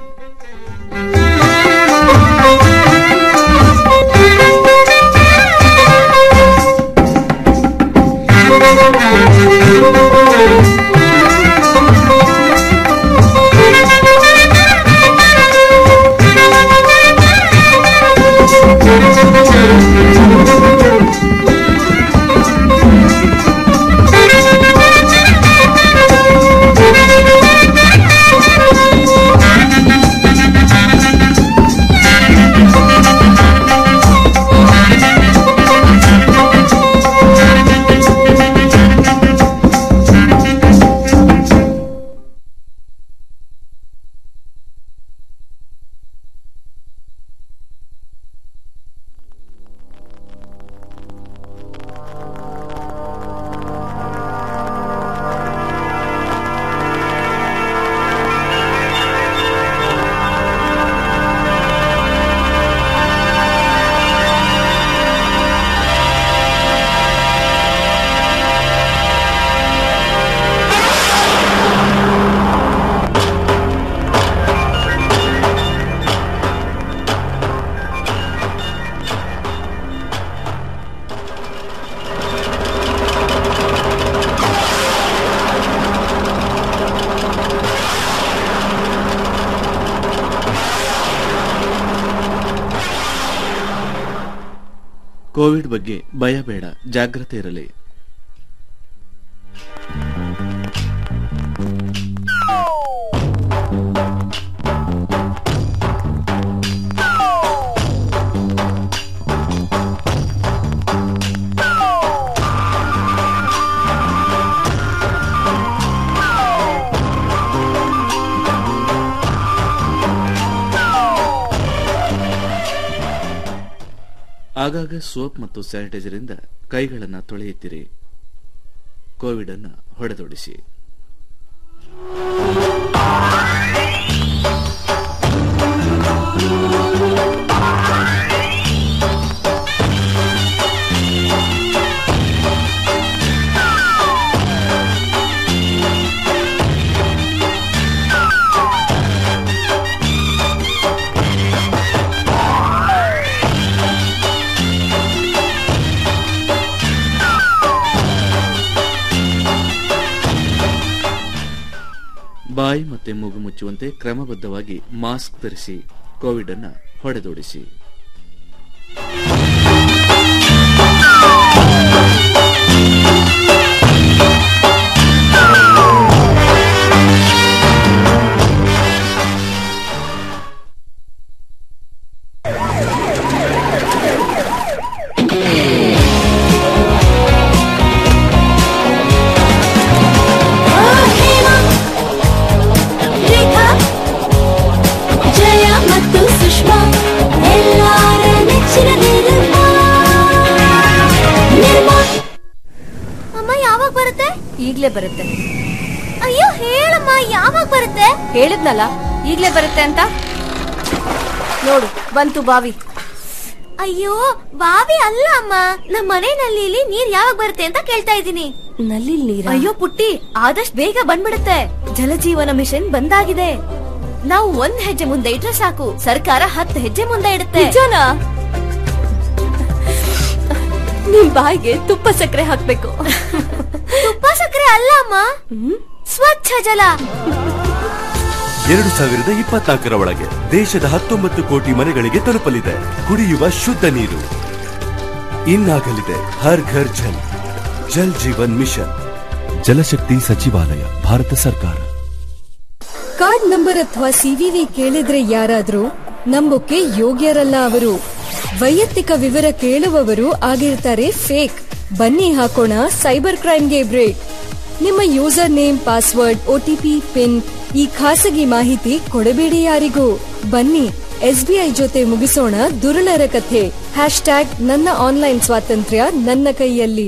ಕೋವಿಡ್ ಬಗ್ಗೆ ಭಯ ಬೇಡ ಜಾಗ್ರತೆ ಇರಲಿ ಆಗಾಗ ಸೋಪ್ ಮತ್ತು ಸ್ಯಾನಿಟೈಸರ್ ಇಂದ ಕೈಗಳನ್ನು ತೊಳೆಯುತ್ತೀರಿ ಕೋವಿಡ್ ಅನ್ನು ಹೊಡೆದೊಡಿಸಿ ಬಾಯಿ ಮತ್ತೆ ಮೂಗು ಮುಚ್ಚುವಂತೆ ಕ್ರಮಬದ್ಧವಾಗಿ ಮಾಸ್ಕ್ ಧರಿಸಿ ಕೋವಿಡ್ ಅನ್ನು ಹೊಡೆದೊಡಿಸಿ ರೇಖಾ ಜಯ ಮತ್ತು ಸುಷ್ಮಾ ಎಲ್ಲಾರ ನೆಚ್ಚಿನ ನಿರ್ಮಾ ನಿರ್ಮಾ ಅಮ್ಮ ಯಾವಾಗ ಬರುತ್ತೆ ಈಗ್ಲೇ ಬರುತ್ತೆ ಅಯ್ಯೋ ಹೇಳಮ್ಮ ಯಾವಾಗ ಬರುತ್ತೆ ಹೇಳಿದ್ನಲ್ಲ ಈಗ್ಲೇ ಬರುತ್ತೆ ಅಂತ ನೋಡು ಬಂತು ಬಾವಿ ಅಯ್ಯೋ ಬಾವಿ ಅಲ್ಲ ಅಮ್ಮ ನಮ್ಮ ಮನೆ ನಲ್ಲಿಲಿ ನೀರ್ ಯಾವಾಗ ಬರುತ್ತೆ ಅಂತ ಕೇಳ್ತಾ ಇದ್ದೀನಿ ನಲ್ಲಿ ನೀರ ಅಯ್ಯೋ ಪುಟ್ಟಿ ಆದಷ್ಟು ಬೇಗ ಬಂದ್ಬಿಡುತ್ತೆ ಜಲಜೀವನ ಮಿಷನ್ ಬಂದಾಗಿದೆ ನಾವು ಒಂದ್ ಹೆಜ್ಜೆ ಮುಂದೆ ಇಟ್ರೆ ಸಾಕು ಸರ್ಕಾರ ಹತ್ತು ಹೆಜ್ಜೆ ಮುಂದೆ ಇಡುತ್ತೆ ನಿಜನಾ ನಿಮ್ ಬಾಯಿಗೆ ತುಪ್ಪ ಸಕ್ಕರೆ ಹಾಕ್ಬೇಕು ತುಪ್ಪ ಸಕ್ಕರೆ ಅಲ್ಲ ಅಮ್ಮ ಸ್ವಚ್ಛ ಜಲ ಎರಡು ಸಾವಿರದ ಇಪ್ಪತ್ನಾಲ್ಕರ ಒಳಗೆ ದೇಶದ ಹತ್ತೊಂಬತ್ತು ಕೋಟಿ ಮನೆಗಳಿಗೆ ತಲುಪಲಿದೆ ಕುಡಿಯುವ ಶುದ್ಧ ನೀರು ಇನ್ನಾಗಲಿದೆ ಹರ್ ಘರ್ ಜಲ್ ಜಲ್ ಜೀವನ್ ಮಿಷನ್ ಜಲಶಕ್ತಿ ಸಚಿವಾಲಯ ಭಾರತ ಸರ್ಕಾರ ಕಾರ್ಡ್ ನಂಬರ್ ಅಥವಾ ಸಿವಿವಿ ಕೇಳಿದ್ರೆ ಯಾರಾದ್ರೂ ನಂಬೋಕೆ ಯೋಗ್ಯರಲ್ಲ ಅವರು ವೈಯಕ್ತಿಕ ವಿವರ ಕೇಳುವವರು ಆಗಿರ್ತಾರೆ ಫೇಕ್ ಬನ್ನಿ ಹಾಕೋಣ ಸೈಬರ್ ಕ್ರೈಮ್ಗೆ ಬ್ರೇಕ್ ನಿಮ್ಮ username password OTP pin ಈ ಖಾಸಗಿ ಮಾಹಿತಿ ಕೊಡಬೇಡಿ ಯಾರಿಗೂ ಬನ್ನಿ ಎಸ್ಬಿಐ ಜೊತೆ ಮುಗಿಸೋಣ ದುರುಳರ ಕಥೆ ಹ್ಯಾಶ್ ಟ್ಯಾಗ್ ನನ್ನ ಆನ್ಲೈನ್ ಸ್ವಾತಂತ್ರ್ಯ ನನ್ನ ಕೈಯಲ್ಲಿ